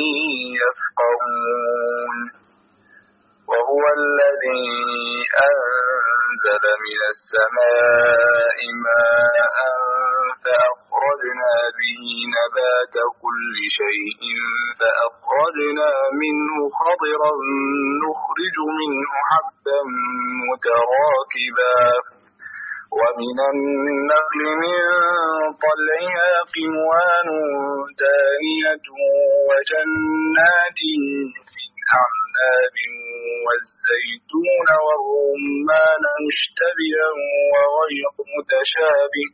يفقهون وهو الذي أنزل من السماء ماء فأخرج فأخرجنا به نبات كل شيء فأخرجنا منه خضرا نخرج منه حبا متراكبا ومن النخل من طلعها قنوان دانية وجنات من أعناب والزيتون والرمان مشتبها وغير متشابه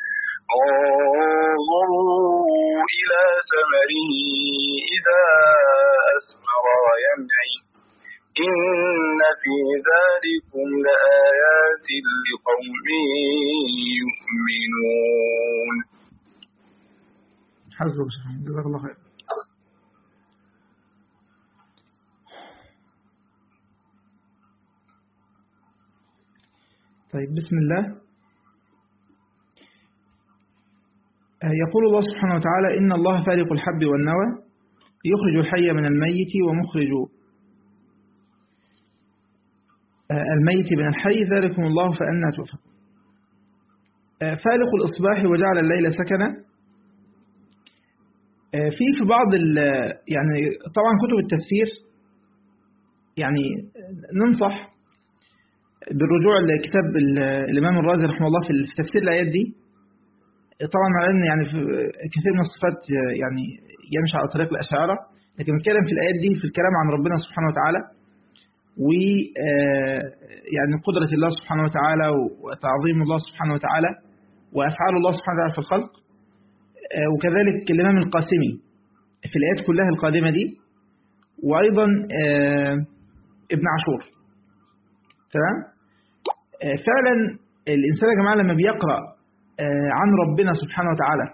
انظروا إلى ثمره إذا أثمر وينعي إن في ذلكم لآيات لقوم يؤمنون حسبك شيخ جزاك الله خير طيب بسم الله يقول الله سبحانه وتعالى إن الله فارق الحب والنوى يخرج الحي من الميت ومخرج الميت من الحي ذلكم الله فأنا تؤفك فالق الإصباح وجعل الليل سكنا في في بعض يعني طبعا كتب التفسير يعني ننصح بالرجوع لكتاب الإمام الرازي رحمه الله في تفسير الآيات دي طبعا مع ان يعني في كثير من الصفات يعني يمشي على طريق الأشاعرة لكن بنتكلم في الآيات دي في الكلام عن ربنا سبحانه وتعالى و يعني قدرة الله سبحانه وتعالى وتعظيم الله سبحانه وتعالى وأفعال الله سبحانه وتعالى في الخلق وكذلك الإمام القاسمي في الآيات كلها القادمة دي وأيضا ابن عاشور تمام فعلا الإنسان يا جماعة لما بيقرأ عن ربنا سبحانه وتعالى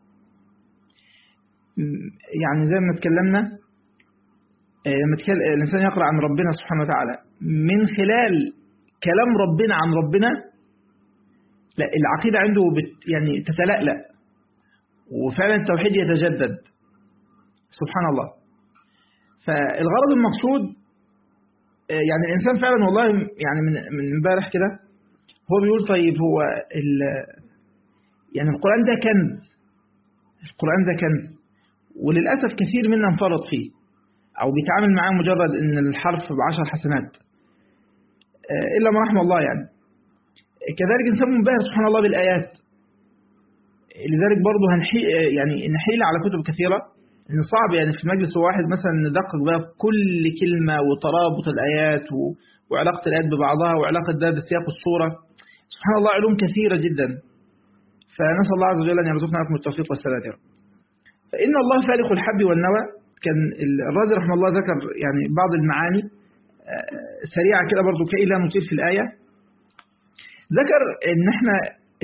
يعني زي ما اتكلمنا لما الإنسان يقرأ عن ربنا سبحانه وتعالى من خلال كلام ربنا عن ربنا لا العقيدة عنده بت يعني تتلألأ وفعلا التوحيد يتجدد سبحان الله فالغرض المقصود يعني الإنسان فعلا والله يعني من من امبارح كده هو بيقول طيب هو ال يعني القرآن ده كنز القرآن ده كنز وللأسف كثير منا انفرط فيه أو بيتعامل معاه مجرد إن الحرف بعشر حسنات إلا ما رحم الله يعني كذلك إنسان منبهر سبحان الله بالآيات لذلك برضه هنحي يعني نحيل على كتب كثيرة إن صعب يعني في مجلس واحد مثلا ندقق بقى كل كلمة وترابط الآيات و... وعلاقة الآيات ببعضها وعلاقة ده بسياق الصورة سبحان الله علوم كثيرة جدا فنسأل الله عز وجل أن يرزقنا لكم التوفيق والسداد فإن الله فالق الحب والنوى كان الرازي رحمه الله ذكر يعني بعض المعاني سريعة كده برضو كي لا نطيل في الآية ذكر إن احنا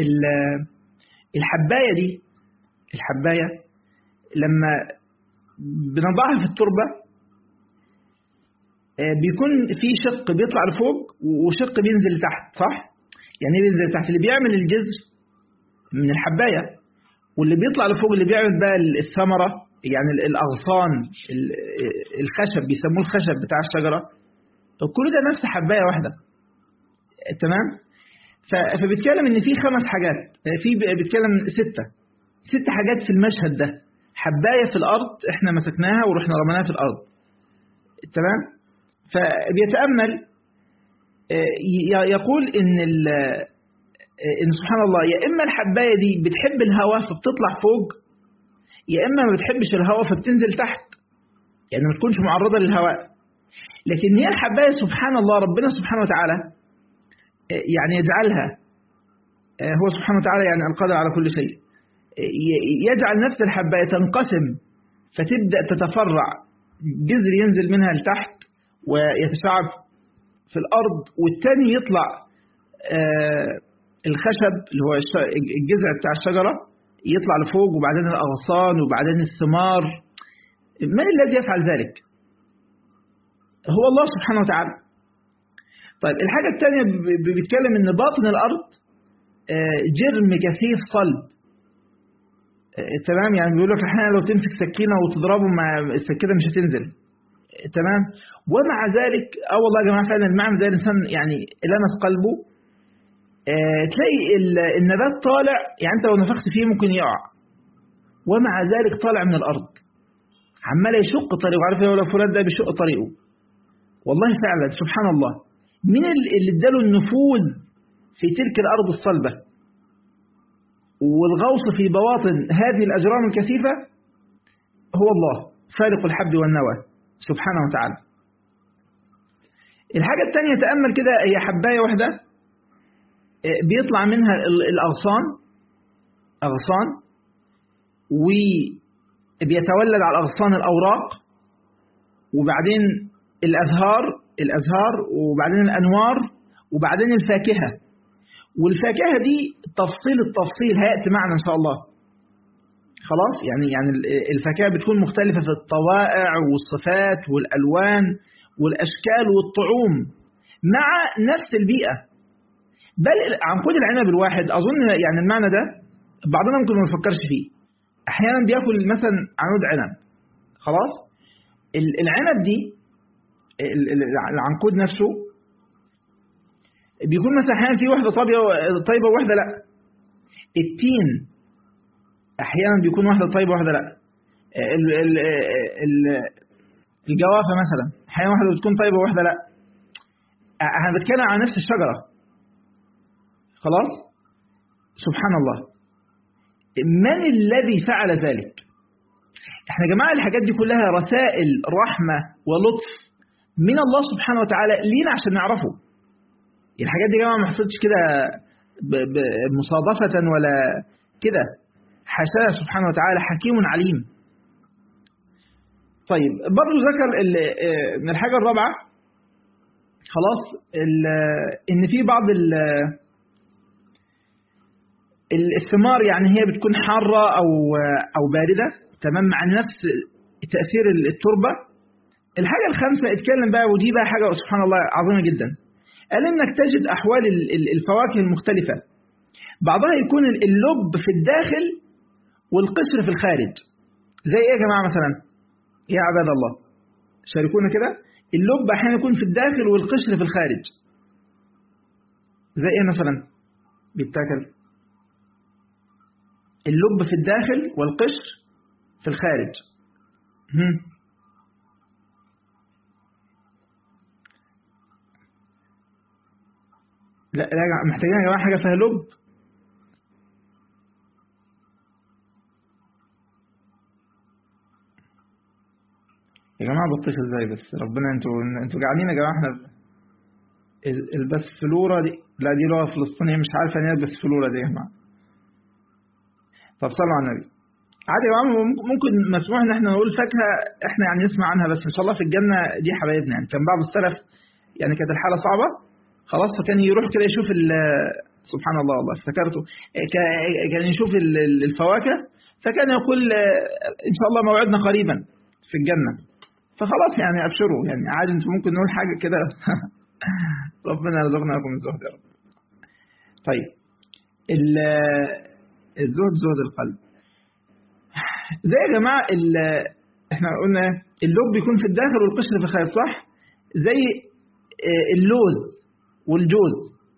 الحباية دي الحباية لما بنضعها في التربة بيكون في شق بيطلع لفوق وشق بينزل لتحت صح؟ يعني بينزل تحت اللي بيعمل الجذر من الحباية واللي بيطلع لفوق اللي بيعمل بقى الثمرة يعني الأغصان الخشب بيسموه الخشب بتاع الشجرة كل ده نفس حباية واحدة تمام فبيتكلم ان في خمس حاجات في بيتكلم ستة ست حاجات في المشهد ده حباية في الأرض احنا مسكناها ورحنا رمناها في الأرض تمام فبيتأمل يقول ان ان سبحان الله يا اما الحبايه دي بتحب الهواء فبتطلع فوق يا اما ما بتحبش الهواء فبتنزل تحت يعني ما تكونش معرضه للهواء لكن هي الحبايه سبحان الله ربنا سبحانه وتعالى يعني يجعلها هو سبحانه وتعالى يعني القادر على كل شيء يجعل نفس الحبايه تنقسم فتبدا تتفرع جذر ينزل منها لتحت ويتشعب في الارض والتاني يطلع الخشب اللي هو الجذع بتاع الشجرة يطلع لفوق وبعدين الأغصان وبعدين الثمار من الذي يفعل ذلك هو الله سبحانه وتعالى طيب الحاجة الثانية بيتكلم ان باطن الأرض جرم كثيف صلب تمام يعني بيقول لك احيانا لو تمسك سكينة وتضربه مع السكينة مش هتنزل تمام ومع ذلك اه والله يا جماعة فعلا المعنى ده الإنسان يعني لمس قلبه آه، تلاقي ال- النبات طالع يعني انت لو نفخت فيه ممكن يقع ومع ذلك طالع من الارض عمال يشق طريقه عارف لو فلان ده بيشق طريقه والله فعلا سبحان الله مين ال- اللي اداله النفوذ في تلك الارض الصلبه والغوص في بواطن هذه الاجرام الكثيفه هو الله فالق الحب والنوى سبحانه وتعالى الحاجة الثانية تأمل كده هي حباية واحدة آه، بيطلع منها ال- الأغصان أغصان وبيتولد على الأغصان الأوراق وبعدين الأزهار الأزهار وبعدين الأنوار وبعدين الفاكهة والفاكهة دي تفصيل التفصيل هيأتي معنا إن شاء الله خلاص يعني يعني ال- الفاكهة بتكون مختلفة في الطوائع والصفات والألوان والأشكال والطعوم مع نفس البيئة بل عنقود العنب الواحد أظن يعني المعنى ده بعضنا ممكن ما نفكرش فيه أحيانا بياكل مثلا عنود عنب خلاص ال- العنب دي ال- ال- العنقود نفسه بيكون مثلا أحيانا في واحدة طيبة طيبة وواحدة لا التين أحيانا بيكون واحدة طيبة وواحدة لا ال- ال- ال- الجوافة مثلا أحيانا واحدة بتكون طيبة وواحدة لا أنا بتكلم عن نفس الشجرة خلاص سبحان الله من الذي فعل ذلك احنا يا جماعة الحاجات دي كلها رسائل رحمة ولطف من الله سبحانه وتعالى لينا عشان نعرفه الحاجات دي يا جماعة ما حصلتش كده ب- ب- مصادفة ولا كده حاشاه سبحانه وتعالى حكيم عليم طيب برضه ذكر ال- آه، من الحاجة الرابعة خلاص ال- آه، ان في بعض ال- الثمار يعني هي بتكون حارة أو أو باردة تمام مع نفس تأثير التربة الحاجة الخامسة اتكلم بقى ودي بقى حاجة سبحان الله عظيمة جدا قال إنك تجد أحوال ال- ال- الفواكه المختلفة بعضها يكون ال- اللب في الداخل والقشر في الخارج زي إيه يا جماعة مثلا يا عباد الله شاركونا كده اللب أحيانا يكون في الداخل والقشر في الخارج زي إيه مثلا بيتاكل اللب في الداخل والقشر في الخارج هم. لا لا يا جماعة، محتاجين يا جماعة حاجة فيها لب يا جماعة بطيخ ازاي بس ربنا انتوا انتوا جعانين يا جماعة احنا ال- البسفلورة دي لا دي لغة فلسطينية مش عارف يعني ايه البسفلورة دي يا جماعة طب صلوا على النبي عادي يا جماعة ممكن- ممكن مسموح ان احنا نقول فاكهة احنا يعني نسمع عنها بس ان شاء الله في الجنة دي حبايبنا يعني كان بعض السلف يعني كانت الحالة صعبة خلاص فكان يروح كده يشوف ال- سبحان الله والله افتكرته كا- كان يشوف ال- ال- الفواكه فكان يقول آه، ان شاء الله موعدنا قريبا في الجنة فخلاص يعني ابشروا يعني عادي انتم ممكن نقول حاجة كده ربنا يرزقنا لكم الزهد يا رب طيب ال- الزهد زهد القلب زي يا جماعة ال- احنا قلنا اللب بيكون في الداخل والقشر في الخارج صح زي آه، اللوز والجوز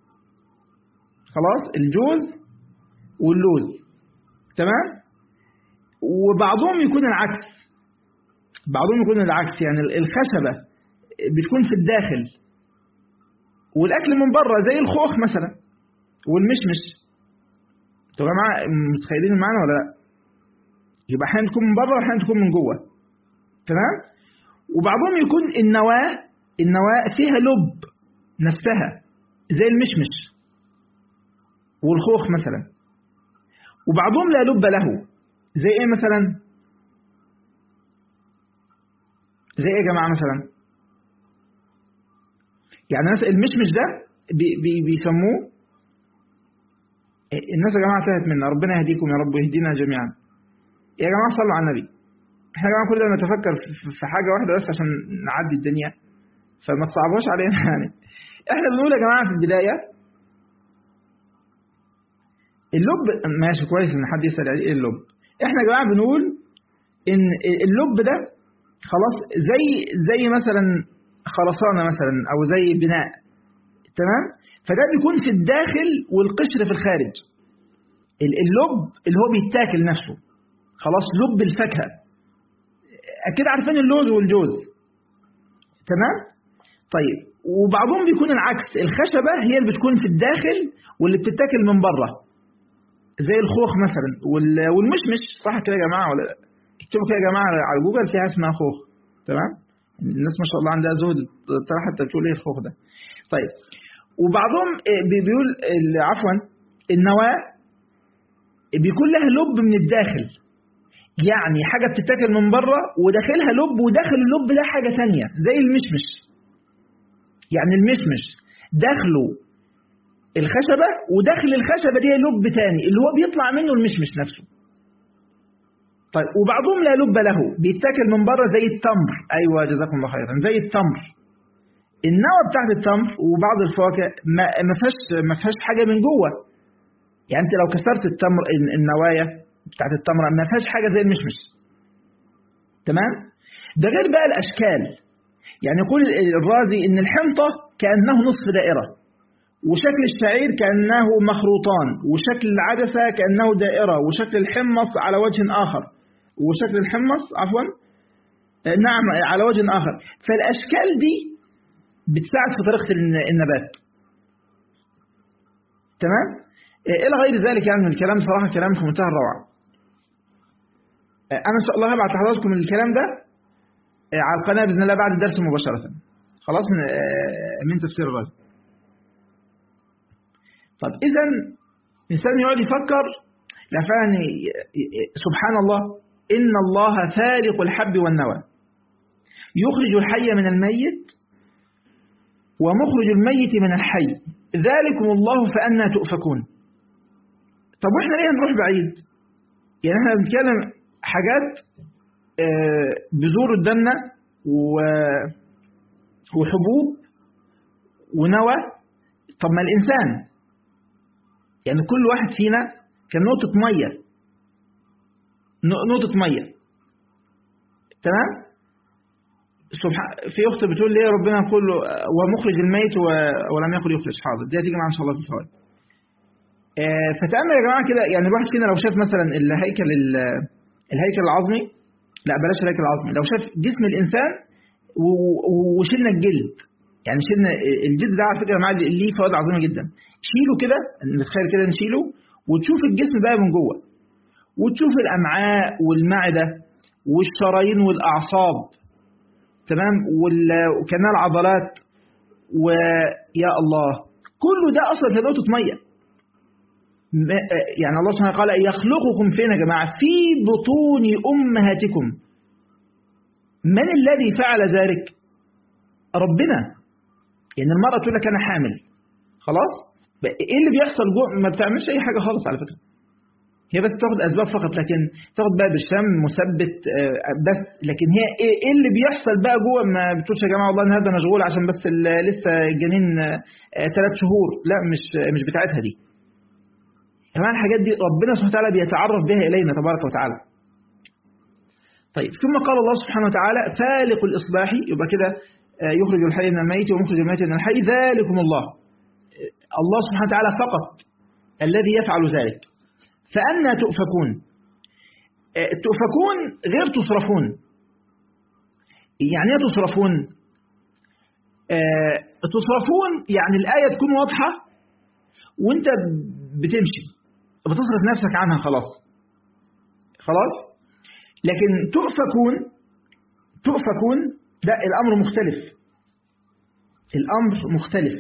خلاص الجوز واللوز تمام وبعضهم يكون العكس بعضهم يكون العكس يعني الخشبة بتكون في الداخل والأكل من بره زي الخوخ مثلا والمشمش انتوا يا جماعة متخيلين المعنى ولا لا يبقى احيانا تكون من بره واحيانا تكون من جوه تمام وبعضهم يكون النواة النواة فيها لب نفسها زي المشمش والخوخ مثلا وبعضهم لا لب له زي ايه مثلا زي ايه يا جماعة مثلا يعني مثلا المشمش ده بي بي بيسموه الناس يا جماعة تهت منا ربنا يهديكم يا رب ويهدينا جميعا يا جماعة صلوا على النبي احنا يا جماعة كلنا نتفكر في- في حاجة واحدة بس عشان نعدي الدنيا فما تصعبوش علينا يعني احنا بنقول يا جماعة في البداية اللب ماشي كويس ان حد يسأل عليه ايه اللب احنا يا جماعة بنقول ان اللب ده خلاص زي زي مثلا خرسانة مثلا او زي بناء تمام فده بيكون في الداخل والقشر في الخارج ال- اللب اللي هو بيتاكل نفسه خلاص لب الفاكهه اكيد عارفين اللوز والجوز تمام طيب وبعضهم بيكون العكس الخشبه هي اللي بتكون في الداخل واللي بتتاكل من بره زي الخوخ مثلا وال- والمشمش صح كده يا جماعه ولا لا؟ اكتبوا كده يا جماعه على جوجل فيها اسمها خوخ تمام الناس ما شاء الله عندها زهد ترى حتى تقول ايه الخوخ ده طيب وبعضهم آه، بي- بيقول ال- عفوا النواه بيكون لها لب من الداخل يعني حاجه بتتاكل من بره وداخلها لب وداخل اللب ده حاجه ثانيه زي المشمش يعني المشمش داخله الخشبه وداخل الخشبه دي لب تاني اللي هو بيطلع منه المشمش نفسه طيب وبعضهم لا لب له بيتاكل من بره زي التمر ايوه جزاكم الله خيرا زي التمر النوى بتاعت التمر وبعض الفواكه ما ما فيهاش ما فيهاش حاجه من جوه يعني انت لو كسرت التمر الن- النوايا بتاعت التمره ما فيهاش حاجه زي المشمش تمام ده غير بقى الاشكال يعني يقول الرازي ان الحنطه كانه نصف دائره وشكل الشعير كانه مخروطان وشكل العدسه كانه دائره وشكل الحمص على وجه اخر وشكل الحمص عفوا آه، نعم على وجه اخر فالاشكال دي بتساعد في طريقه الن- النبات تمام آه، الى غير ذلك يعني من الكلام صراحه كلام في منتهى الروعه آه، انا ان شاء الله هبعت لحضراتكم الكلام ده آه، على القناه باذن الله بعد الدرس مباشره خلاص من آه، من تفسير الرازي طب اذا الانسان يقعد يفكر لا فعلا ي- ي- سبحان الله ان الله فارق الحب والنوى يخرج الحي من الميت ومخرج الميت من الحي ذلكم الله فأنا تؤفكون طب واحنا ليه نروح بعيد يعني احنا بنتكلم حاجات آه، بذور قدامنا و- وحبوب ونوى طب ما الإنسان يعني كل واحد فينا كان نقطة مية ن- نقطة مية تمام سبحان في اخت بتقول ليه ربنا يقول له ومخرج الميت و- ولم يقل يخرج حاضر دي هتيجي معانا ان شاء الله في الفوائد آه، فتامل يا جماعه كده يعني الواحد كده لو شاف مثلا الهيكل ال- الهيكل العظمي لا بلاش الهيكل العظمي لو شاف جسم الانسان و- و- وشلنا الجلد يعني شلنا الجلد ده على فكره يا جماعه ليه فوائد عظيمه جدا شيله كده نتخيل كده نشيله وتشوف الجسم بقى من جوه وتشوف الامعاء والمعده والشرايين والاعصاب تمام وال- وكمان العضلات ويا الله كله ده اصلا في نقطه ميه ما- يعني الله سبحانه قال يخلقكم فين يا جماعه في بطون امهاتكم من الذي فعل ذلك ربنا يعني المرأة تقول لك أنا حامل خلاص بقى إيه اللي بيحصل جوه ما بتعملش أي حاجة خالص على فكرة هي بس تاخد أسباب فقط لكن تاخد بقى بالشم مثبت آه، بس لكن هي إيه إيه اللي بيحصل بقى جوه ما بتقولش يا جماعة والله النهارده مشغول عشان بس ال- لسه الجنين ثلاث شهور لا مش مش بتاعتها دي يا جماعة الحاجات دي ربنا سبحانه وتعالى بيتعرف بها إلينا تبارك وتعالى طيب ثم قال الله سبحانه وتعالى فالق الإصباح يبقى كده آه، يخرج الحي من الميت ومخرج الميت من الحي ذلكم الله آه، الله سبحانه وتعالى فقط الذي يفعل ذلك فأنا تؤفكون آه، تؤفكون غير تصرفون يعني ايه تصرفون آه، تصرفون يعني الآية تكون واضحة وانت بتمشي بتصرف نفسك عنها خلاص خلاص لكن تؤفكون تؤفكون لا الأمر مختلف الأمر مختلف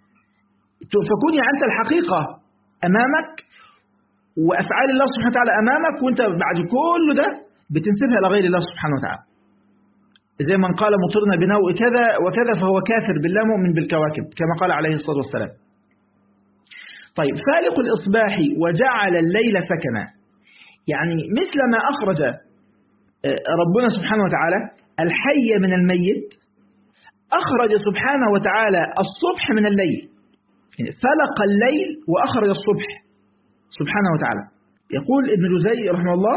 تؤفكون يعني أنت الحقيقة أمامك وأفعال الله سبحانه وتعالى أمامك وأنت بعد كل ده بتنسبها لغير الله سبحانه وتعالى زي من قال مطرنا بنوء كذا وكذا فهو كافر بالله مؤمن بالكواكب كما قال عليه الصلاة والسلام طيب فالق الإصباح وجعل الليل سكنا يعني مثل ما أخرج ربنا سبحانه وتعالى الحي من الميت أخرج سبحانه وتعالى الصبح من الليل يعني فلق الليل وأخرج الصبح سبحانه وتعالى يقول ابن جزي رحمه الله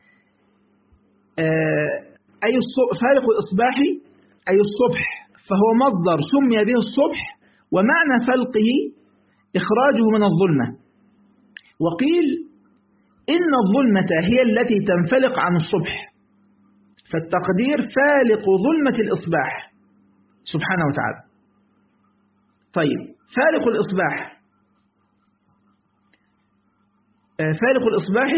أي الص- فالق الإصباح أي الصبح فهو مصدر سمي به الصبح ومعنى فلقه إخراجه من الظلمة وقيل إن الظلمة هي التي تنفلق عن الصبح فالتقدير فالق ظلمة الإصباح سبحانه وتعالى طيب فالق الإصباح فالق الإصباح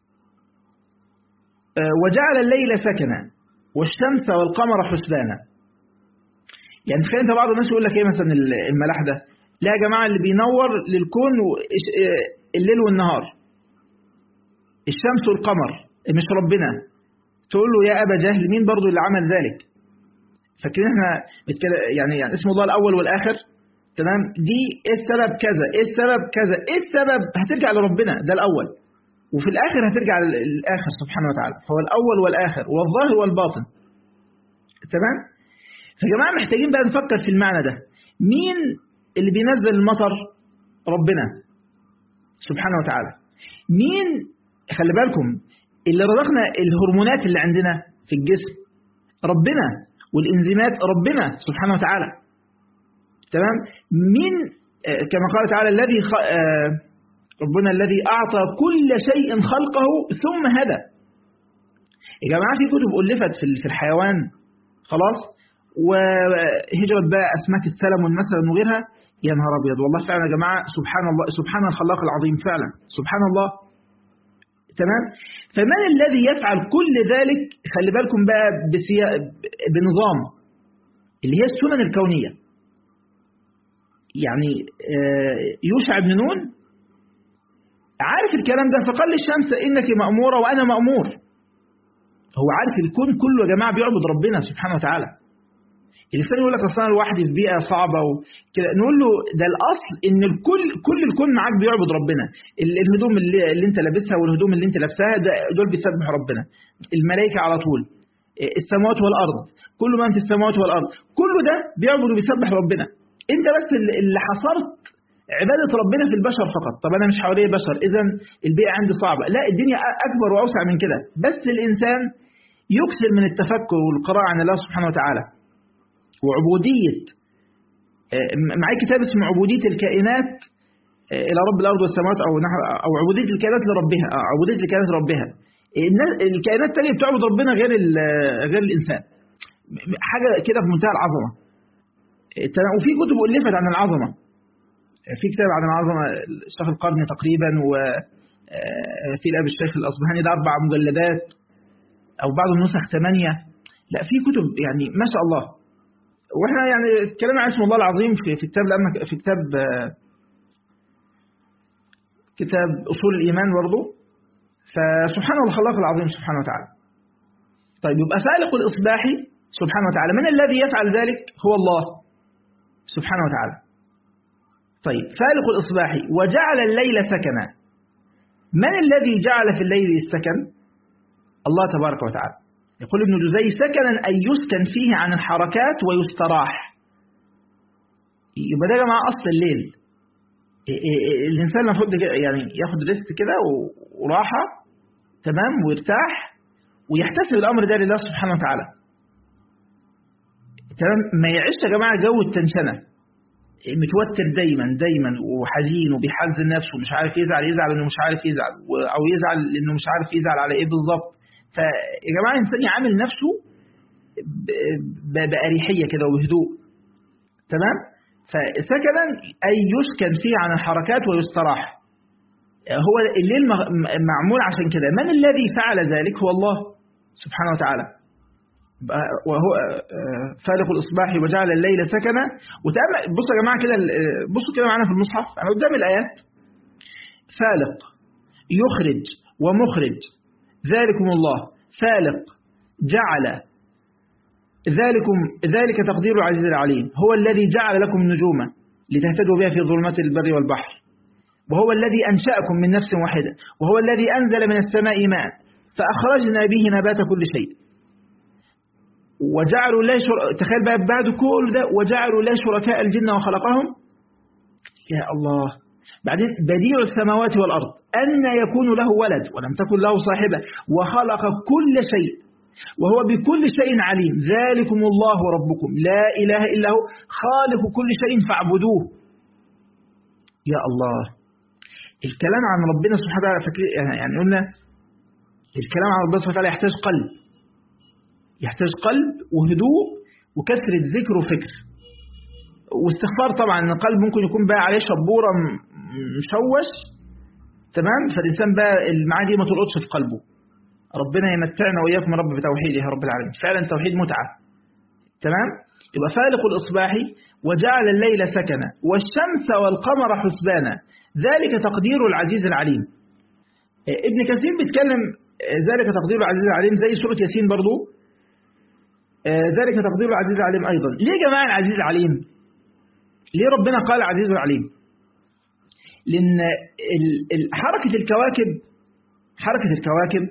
وجعل الليل سكنا والشمس والقمر حسبانا يعني تخيل انت بعض الناس يقول لك ايه مثلا الملاح ده لا يا جماعه اللي بينور للكون الليل والنهار الشمس والقمر مش ربنا تقول له يا ابا جهل مين برضو اللي عمل ذلك فاكرين احنا يعني, يعني اسم الله الاول والاخر تمام دي ايه السبب كذا ايه السبب كذا ايه السبب هترجع لربنا ده الاول وفي الاخر هترجع للاخر سبحانه وتعالى فهو الاول والاخر والظاهر والباطن تمام فيا جماعه محتاجين بقى نفكر في المعنى ده مين اللي بينزل المطر ربنا سبحانه وتعالى مين خلي بالكم اللي رزقنا الهرمونات اللي عندنا في الجسم ربنا والانزيمات ربنا سبحانه وتعالى تمام مين كما قال تعالى الذي خ... ربنا الذي أعطى كل شيء خلقه ثم هدى يا جماعة في كتب ألفت في الحيوان خلاص وهجرت بقى أسماك السلمون مثلا وغيرها يا نهار أبيض والله فعلا يا جماعة سبحان الله سبحان الخلاق العظيم فعلا سبحان الله تمام فمن الذي يفعل كل ذلك خلي بالكم بقى بسيا... بنظام اللي هي السنن الكونية يعني يوشع بن نون عارف الكلام ده فقال للشمس إنك مأمورة وأنا مأمور هو عارف الكون كله يا جماعة بيعبد ربنا سبحانه وتعالى الإنسان يقول لك أصلا أنا لوحدي في بيئة صعبة وكده نقول له ده الأصل إن الكل كل الكون معاك بيعبد ربنا الهدوم اللي, اللي أنت لابسها والهدوم اللي أنت لابسها دول بيسبحوا ربنا الملائكة على طول السماوات والأرض كل من في السماوات والأرض كل ده بيعبد وبيسبح ربنا أنت بس اللي حصرت عبادة ربنا في البشر فقط طب أنا مش حواليه بشر إذا البيئة عندي صعبة لا الدنيا أكبر وأوسع من كده بس الإنسان يكثر من التفكر والقراءة عن الله سبحانه وتعالى وعبودية معي كتاب اسمه عبودية الكائنات إلى رب الأرض والسماوات أو نحو أو عبودية الكائنات لربها عبودية الكائنات لربها الكائنات الثانية بتعبد ربنا غير غير الإنسان حاجة كده في منتهى العظمة وفي كتب ألفت عن العظمة في كتاب عن العظمة الشيخ القرني تقريبا وفي الأب الشيخ الأصبهاني ده أربع مجلدات أو بعض النسخ ثمانية لا في كتب يعني ما شاء الله واحنا يعني اتكلمنا عن اسم الله العظيم في في كتاب لما في كتاب كتاب أصول الإيمان برضه فسبحانه الخلاق العظيم سبحانه وتعالى طيب يبقى فالق الإصباح سبحانه وتعالى من الذي يفعل ذلك هو الله سبحانه وتعالى طيب فالق الإصباح وجعل الليل سكنا من الذي جعل في الليل السكن الله تبارك وتعالى يقول ابن جزي سكنا أن يسكن فيه عن الحركات ويستراح يبقى ده يا جماعة أصل الليل الإنسان المفروض يعني ياخد ريست كده وراحة تمام ويرتاح ويحتسب الأمر ده لله سبحانه وتعالى تمام ما يعيش يا جماعة جو التنشنة متوتر دايما دايما وحزين وبيحزن نفسه ومش عارف يزعل يزعل انه مش عارف يزعل او يزعل انه مش عارف يزعل على ايه بالظبط فيا جماعه الانسان يعامل نفسه بأريحية كده وبهدوء تمام فسكنا أي يسكن فيه عن الحركات ويستراح هو الليل معمول عشان كده من الذي فعل ذلك هو الله سبحانه وتعالى وهو فالق الإصباح وجعل الليل سكنا وتأمل بصوا يا جماعة كده بصوا كده معانا في المصحف أنا قدام الآيات فالق يخرج ومخرج ذلكم الله فالق جعل ذلكم ذلك تقدير العزيز العليم هو الذي جعل لكم النجوم لتهتدوا بها في ظلمات البر والبحر وهو الذي أنشأكم من نفس واحدة وهو الذي أنزل من السماء ماء فأخرجنا به نبات كل شيء وجعلوا لا شر... تخيل بقى بعد كل ده وجعلوا لا شركاء الجن وخلقهم يا الله بعدين بديع السماوات والأرض أن يكون له ولد ولم تكن له صاحبة وخلق كل شيء وهو بكل شيء عليم ذلكم الله ربكم لا إله إلا هو خالق كل شيء فاعبدوه يا الله الكلام عن ربنا سبحانه وتعالى فكر يعني قلنا الكلام عن ربنا سبحانه وتعالى يحتاج قلب يحتاج قلب وهدوء وكثرة ذكر وفكر واستغفار طبعا ان القلب ممكن يكون بقى عليه شبورة مشوش تمام فالإنسان بقى المعاني دي ما تلقطش في قلبه ربنا يمتعنا وإياكم رب بتوحيده يا رب العالمين فعلا توحيد متعة تمام يبقى فالق الإصباح وجعل الليل سكنا والشمس والقمر حسبانا ذلك تقدير العزيز العليم ابن كثير بيتكلم ذلك تقدير العزيز العليم زي سورة ياسين برضو ذلك تقدير العزيز العليم أيضا ليه يا جماعة العزيز العليم ليه ربنا قال العزيز العليم لأن حركة الكواكب حركة الكواكب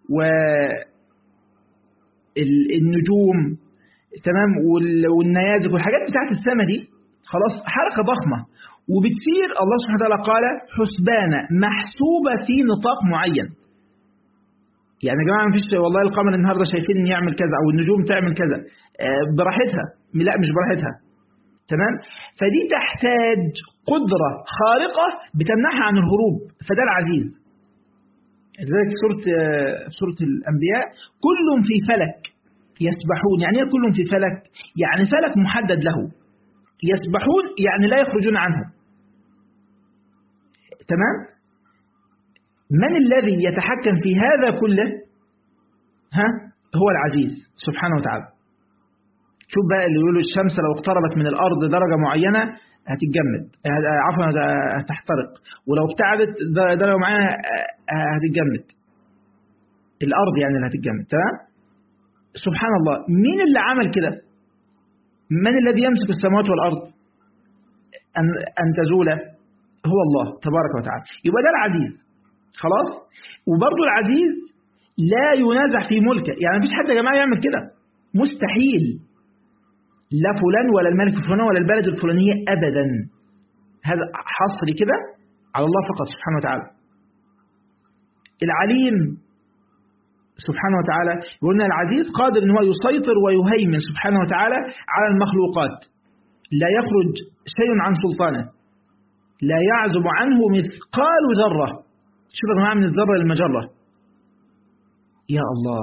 والنجوم تمام والنيازك والحاجات بتاعت السماء دي خلاص حركة ضخمة وبتصير الله سبحانه وتعالى قال حسبانة محسوبة في نطاق معين يعني يا جماعة مفيش والله القمر النهاردة شايفين يعمل كذا أو النجوم تعمل كذا براحتها لا مش براحتها تمام فدي تحتاج قدرة خارقة بتمنعها عن الهروب فده العزيز لذلك سورة سورة الأنبياء كل في فلك يسبحون يعني ايه كل في فلك يعني فلك محدد له يسبحون يعني لا يخرجون عنه تمام من الذي يتحكم في هذا كله ها هو العزيز سبحانه وتعالى شوف بقى اللي يقولوا الشمس لو اقتربت من الأرض درجة معينة هتتجمد عفوا هتحترق ولو ابتعدت درجة معينة هتتجمد الأرض يعني اللي هتتجمد تمام سبحان الله مين اللي عمل كده من الذي يمسك السماوات والأرض أن, أن تزول هو الله تبارك وتعالى يبقى ده العزيز خلاص وبرضه العزيز لا ينازع في ملكه يعني مفيش حد يا جماعة يعمل كده مستحيل لا فلان ولا الملك الفلاني ولا البلد الفلانية أبدا هذا حصري كده على الله فقط سبحانه وتعالى العليم سبحانه وتعالى يقولنا العزيز قادر ان هو يسيطر ويهيمن سبحانه وتعالى على المخلوقات لا يخرج شيء عن سلطانه لا يعزب عنه مثقال ذرة شوف يا جماعة من الذرة للمجرة يا الله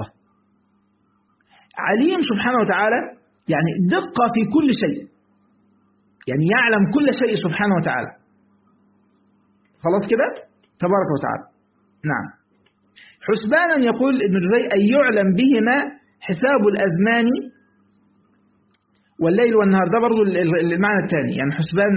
عليم سبحانه وتعالى يعني دقة في كل شيء يعني يعلم كل شيء سبحانه وتعالى خلاص كده تبارك وتعالى نعم حسبانا يقول ابن جزي أن يعلم بهما حساب الأزمان والليل والنهار ده برضو المعنى الثاني يعني حسبان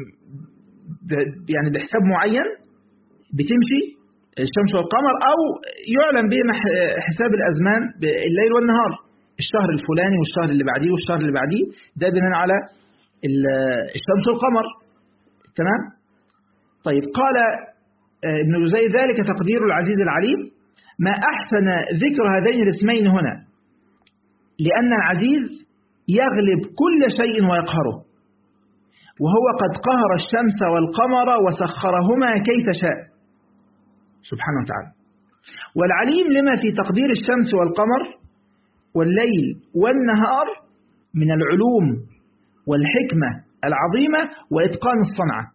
يعني بحساب معين بتمشي الشمس والقمر أو يعلم بهما حساب الأزمان الليل والنهار الشهر الفلاني والشهر اللي بعديه والشهر اللي بعديه ده بناء على الشمس والقمر تمام طيب قال ابن جزي ذلك تقدير العزيز العليم ما أحسن ذكر هذين الاسمين هنا لأن العزيز يغلب كل شيء ويقهره وهو قد قهر الشمس والقمر وسخرهما كيف شاء سبحانه وتعالى والعليم لما في تقدير الشمس والقمر والليل والنهار من العلوم والحكمة العظيمة وإتقان الصنعة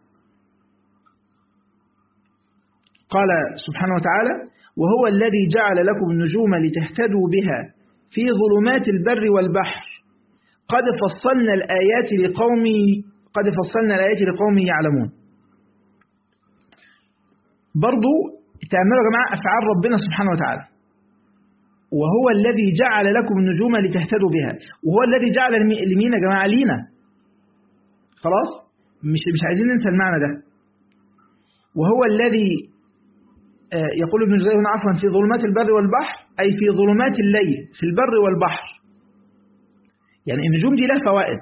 قال سبحانه وتعالى وهو الذي جعل لكم النجوم لتهتدوا بها في ظلمات البر والبحر قد فصلنا الآيات لقوم قد فصلنا الآيات لقوم يعلمون برضو تأملوا يا جماعة أفعال ربنا سبحانه وتعالى وهو الذي جعل لكم النجوم لتهتدوا بها وهو الذي جعل لمين يا جماعة لينا خلاص مش مش عايزين ننسى المعنى ده وهو الذي يقول ابن جزي هنا عفوا في ظلمات البر والبحر أي في ظلمات الليل في البر والبحر يعني النجوم دي لها فوائد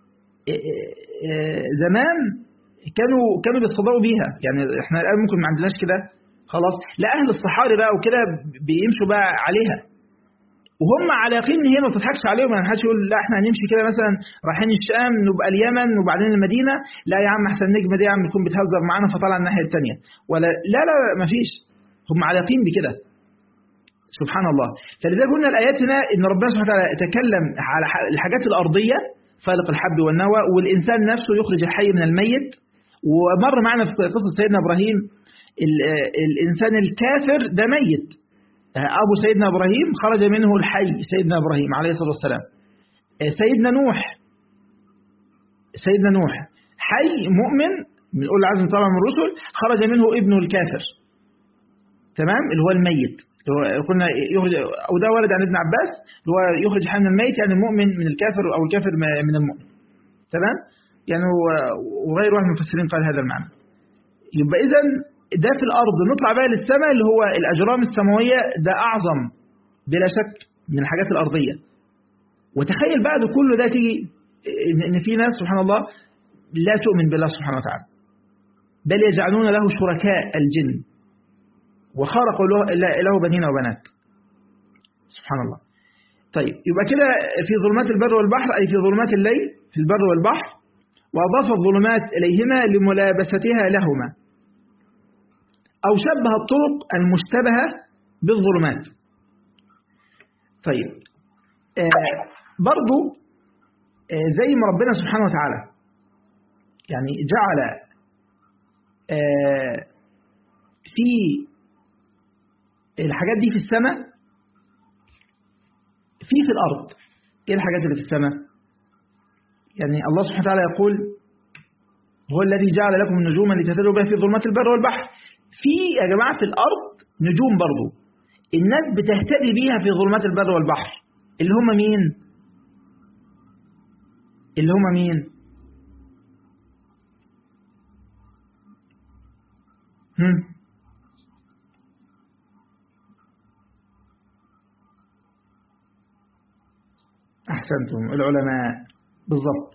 زمان كانوا كانوا بيتصدقوا بيها يعني احنا الآن ممكن ما عندناش كده خلاص لا أهل الصحاري بقى وكده بيمشوا بقى عليها وهم على يقين ان هي ما بتضحكش عليهم يعني محدش يقول لا احنا هنمشي كده مثلا رايحين الشام نبقى اليمن وبعدين المدينه لا يا عم احسن النجمه دي يا عم تكون بتهزر معانا فطلع الناحيه الثانيه ولا لا لا ما فيش هم على يقين بكده سبحان الله فلذلك قلنا الآيات هنا إن ربنا سبحانه وتعالى تكلم على الحاجات الأرضية فالق الحب والنوى والإنسان نفسه يخرج الحي من الميت ومر معنا في قصة سيدنا إبراهيم الإنسان الكافر ده ميت أبو سيدنا إبراهيم خرج منه الحي سيدنا إبراهيم عليه الصلاة والسلام سيدنا نوح سيدنا نوح حي مؤمن من أولي العزم طبعا من الرسل خرج منه ابنه الكافر تمام اللي هو الميت كنا يخرج أو ده ورد عن ابن عباس اللي هو يخرج حي من الميت يعني المؤمن من الكافر أو الكافر من المؤمن تمام يعني وغير واحد من المفسرين قال هذا المعنى يبقى إذا ده في الأرض نطلع بقى للسماء اللي هو الأجرام السماوية ده أعظم بلا شك من الحاجات الأرضية وتخيل بعد كل ده تيجي إن في ناس سبحان الله لا تؤمن بالله سبحانه وتعالى بل يجعلون له شركاء الجن وخرقوا له بنين وبنات سبحان الله طيب يبقى كده في ظلمات البر والبحر أي في ظلمات الليل في البر والبحر وأضاف الظلمات إليهما لملابستها لهما أو شبه الطرق المشتبهة بالظلمات طيب آه برضو آه زي ما ربنا سبحانه وتعالى يعني جعل آه في الحاجات دي في السماء في في الأرض إيه الحاجات اللي في السماء يعني الله سبحانه وتعالى يقول هو الذي جعل لكم النجوم لتهتدوا بها في ظلمات البر والبحر في يا جماعة في الأرض نجوم برضو الناس بتهتدي بيها في ظلمات البر والبحر اللي هم مين اللي هم مين هم أحسنتم العلماء بالضبط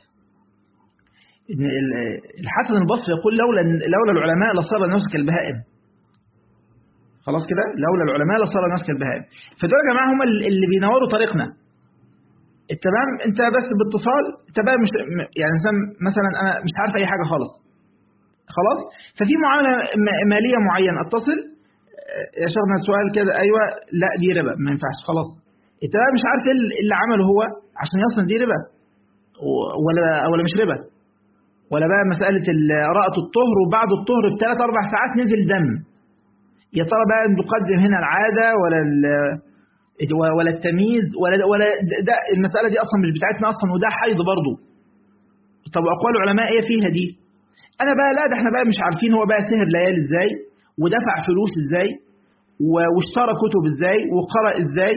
الحسن البصري يقول لولا لولا العلماء لصار الناس كالبهائم خلاص كده لولا العلماء لصار الناس كالبهائم فدول يا جماعه هم اللي بينوروا طريقنا تمام انت بس باتصال انت بقى مش يعني مثلا انا مش عارف اي حاجه خالص خلاص ففي معامله ماليه معينه اتصل يا شيخنا السؤال كده ايوه لا دي ربا ما ينفعش خلاص انت بقى مش عارف ايه اللي عمله هو عشان يصل دي ربا ولا ولا مش ربا ولا بقى مسألة رأة الطهر وبعد الطهر بثلاث أربع ساعات نزل دم يا ترى بقى نقدم هنا العادة ولا ولا التمييز ولا ولا ده المسألة دي أصلا مش بتاعتنا أصلا وده حيض برضه طب أقوال العلماء إيه فيها دي أنا بقى لا ده إحنا بقى مش عارفين هو بقى سهر ليالي إزاي ودفع فلوس إزاي واشترى كتب إزاي وقرأ إزاي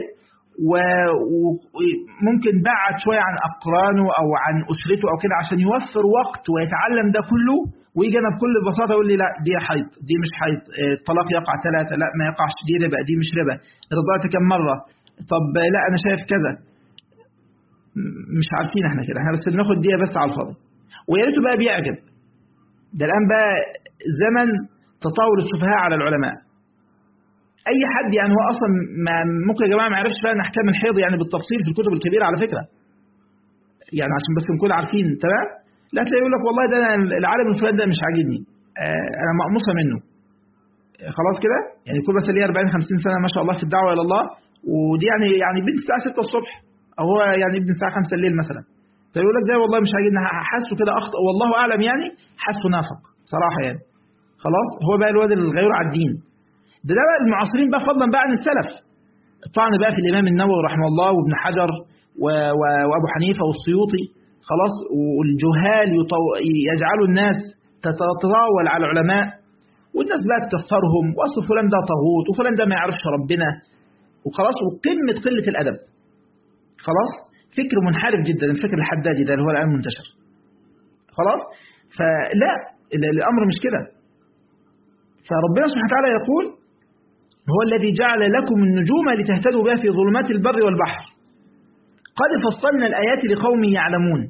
وممكن بعد شوية عن أقرانه أو عن أسرته أو كده عشان يوفر وقت ويتعلم ده كله ويجي أنا بكل بساطة يقول لي لا دي حيض دي مش حيض الطلاق يقع ثلاثة لا ما يقعش دي ربا دي مش ربا رضعت كم مرة طب لا أنا شايف كذا مش عارفين احنا كده احنا بس بناخد دي بس على الفاضي ويا ريته بقى بيعجب ده الآن بقى زمن تطاول السفهاء على العلماء اي حد يعني هو اصلا ما ممكن يا جماعه ما يعرفش بقى احكام الحيض يعني بالتفصيل في الكتب الكبيره على فكره يعني عشان بس نكون عارفين تمام لا تلاقي يقول لك والله ده العالم الفلاني ده مش عاجبني آه انا مقموصه منه خلاص كده يعني يكون بس ليه 40 50 سنه ما شاء الله في الدعوه الى الله ودي يعني يعني بنت الساعه 6 الصبح او هو يعني ابن الساعه 5 الليل مثلا فيقول لك ده والله مش عاجبني حاسه كده اخطا والله اعلم يعني حاسه نافق صراحه يعني خلاص هو بقى الواد الغير على الدين ده ده بقى المعاصرين بقى فضلا بقى عن السلف الطعن بقى في الإمام النووي رحمه الله وابن حجر و... و... وأبو حنيفة والسيوطي خلاص والجهال يطو... يجعلوا الناس تتطاول على العلماء والناس بقى تكفرهم وأصل فلان ده طاغوت وفلان ده ما يعرفش ربنا وخلاص وقمة قلة الأدب خلاص فكر منحرف جدا الفكر الحدادي ده اللي هو الآن منتشر خلاص فلا الأمر مش كده فربنا سبحانه وتعالى يقول هو الذي جعل لكم النجوم لتهتدوا بها في ظلمات البر والبحر قد فصلنا الآيات لقوم يعلمون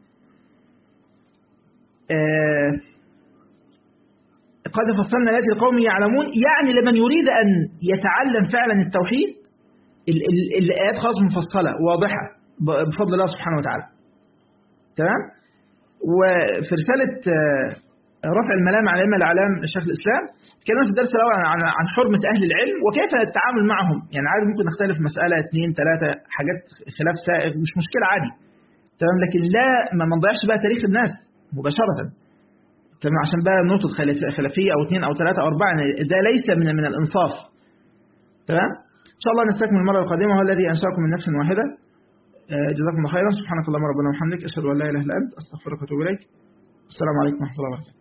آه قد فصلنا الآيات لقوم يعلمون يعني لمن يريد أن يتعلم فعلا التوحيد ال ال الآيات خلاص مفصلة واضحة بفضل الله سبحانه وتعالى تمام وفي رسالة رفع الملام على الأئمة الأعلام شيخ الإسلام تكلمنا في الدرس الأول عن عن حرمة أهل العلم وكيف التعامل معهم يعني عادي ممكن نختلف مسألة اثنين ثلاثة حاجات خلاف سائغ مش مشكلة عادي تمام لكن لا ما ما نضيعش بقى تاريخ الناس مباشرة تمام عشان بقى نقطة خلاف- خلافية أو اثنين أو ثلاثة أو أربعة يعني ده ليس من من الإنصاف تمام إن شاء الله نستكمل المرة القادمة هو الذي أنشأكم من نفس واحدة آه، جزاكم الله خيرا سبحانك اللهم ربنا وبحمدك أشهد أن لا إله إلا أنت أستغفرك وأتوب إليك السلام عليكم ورحمة الله وبركاته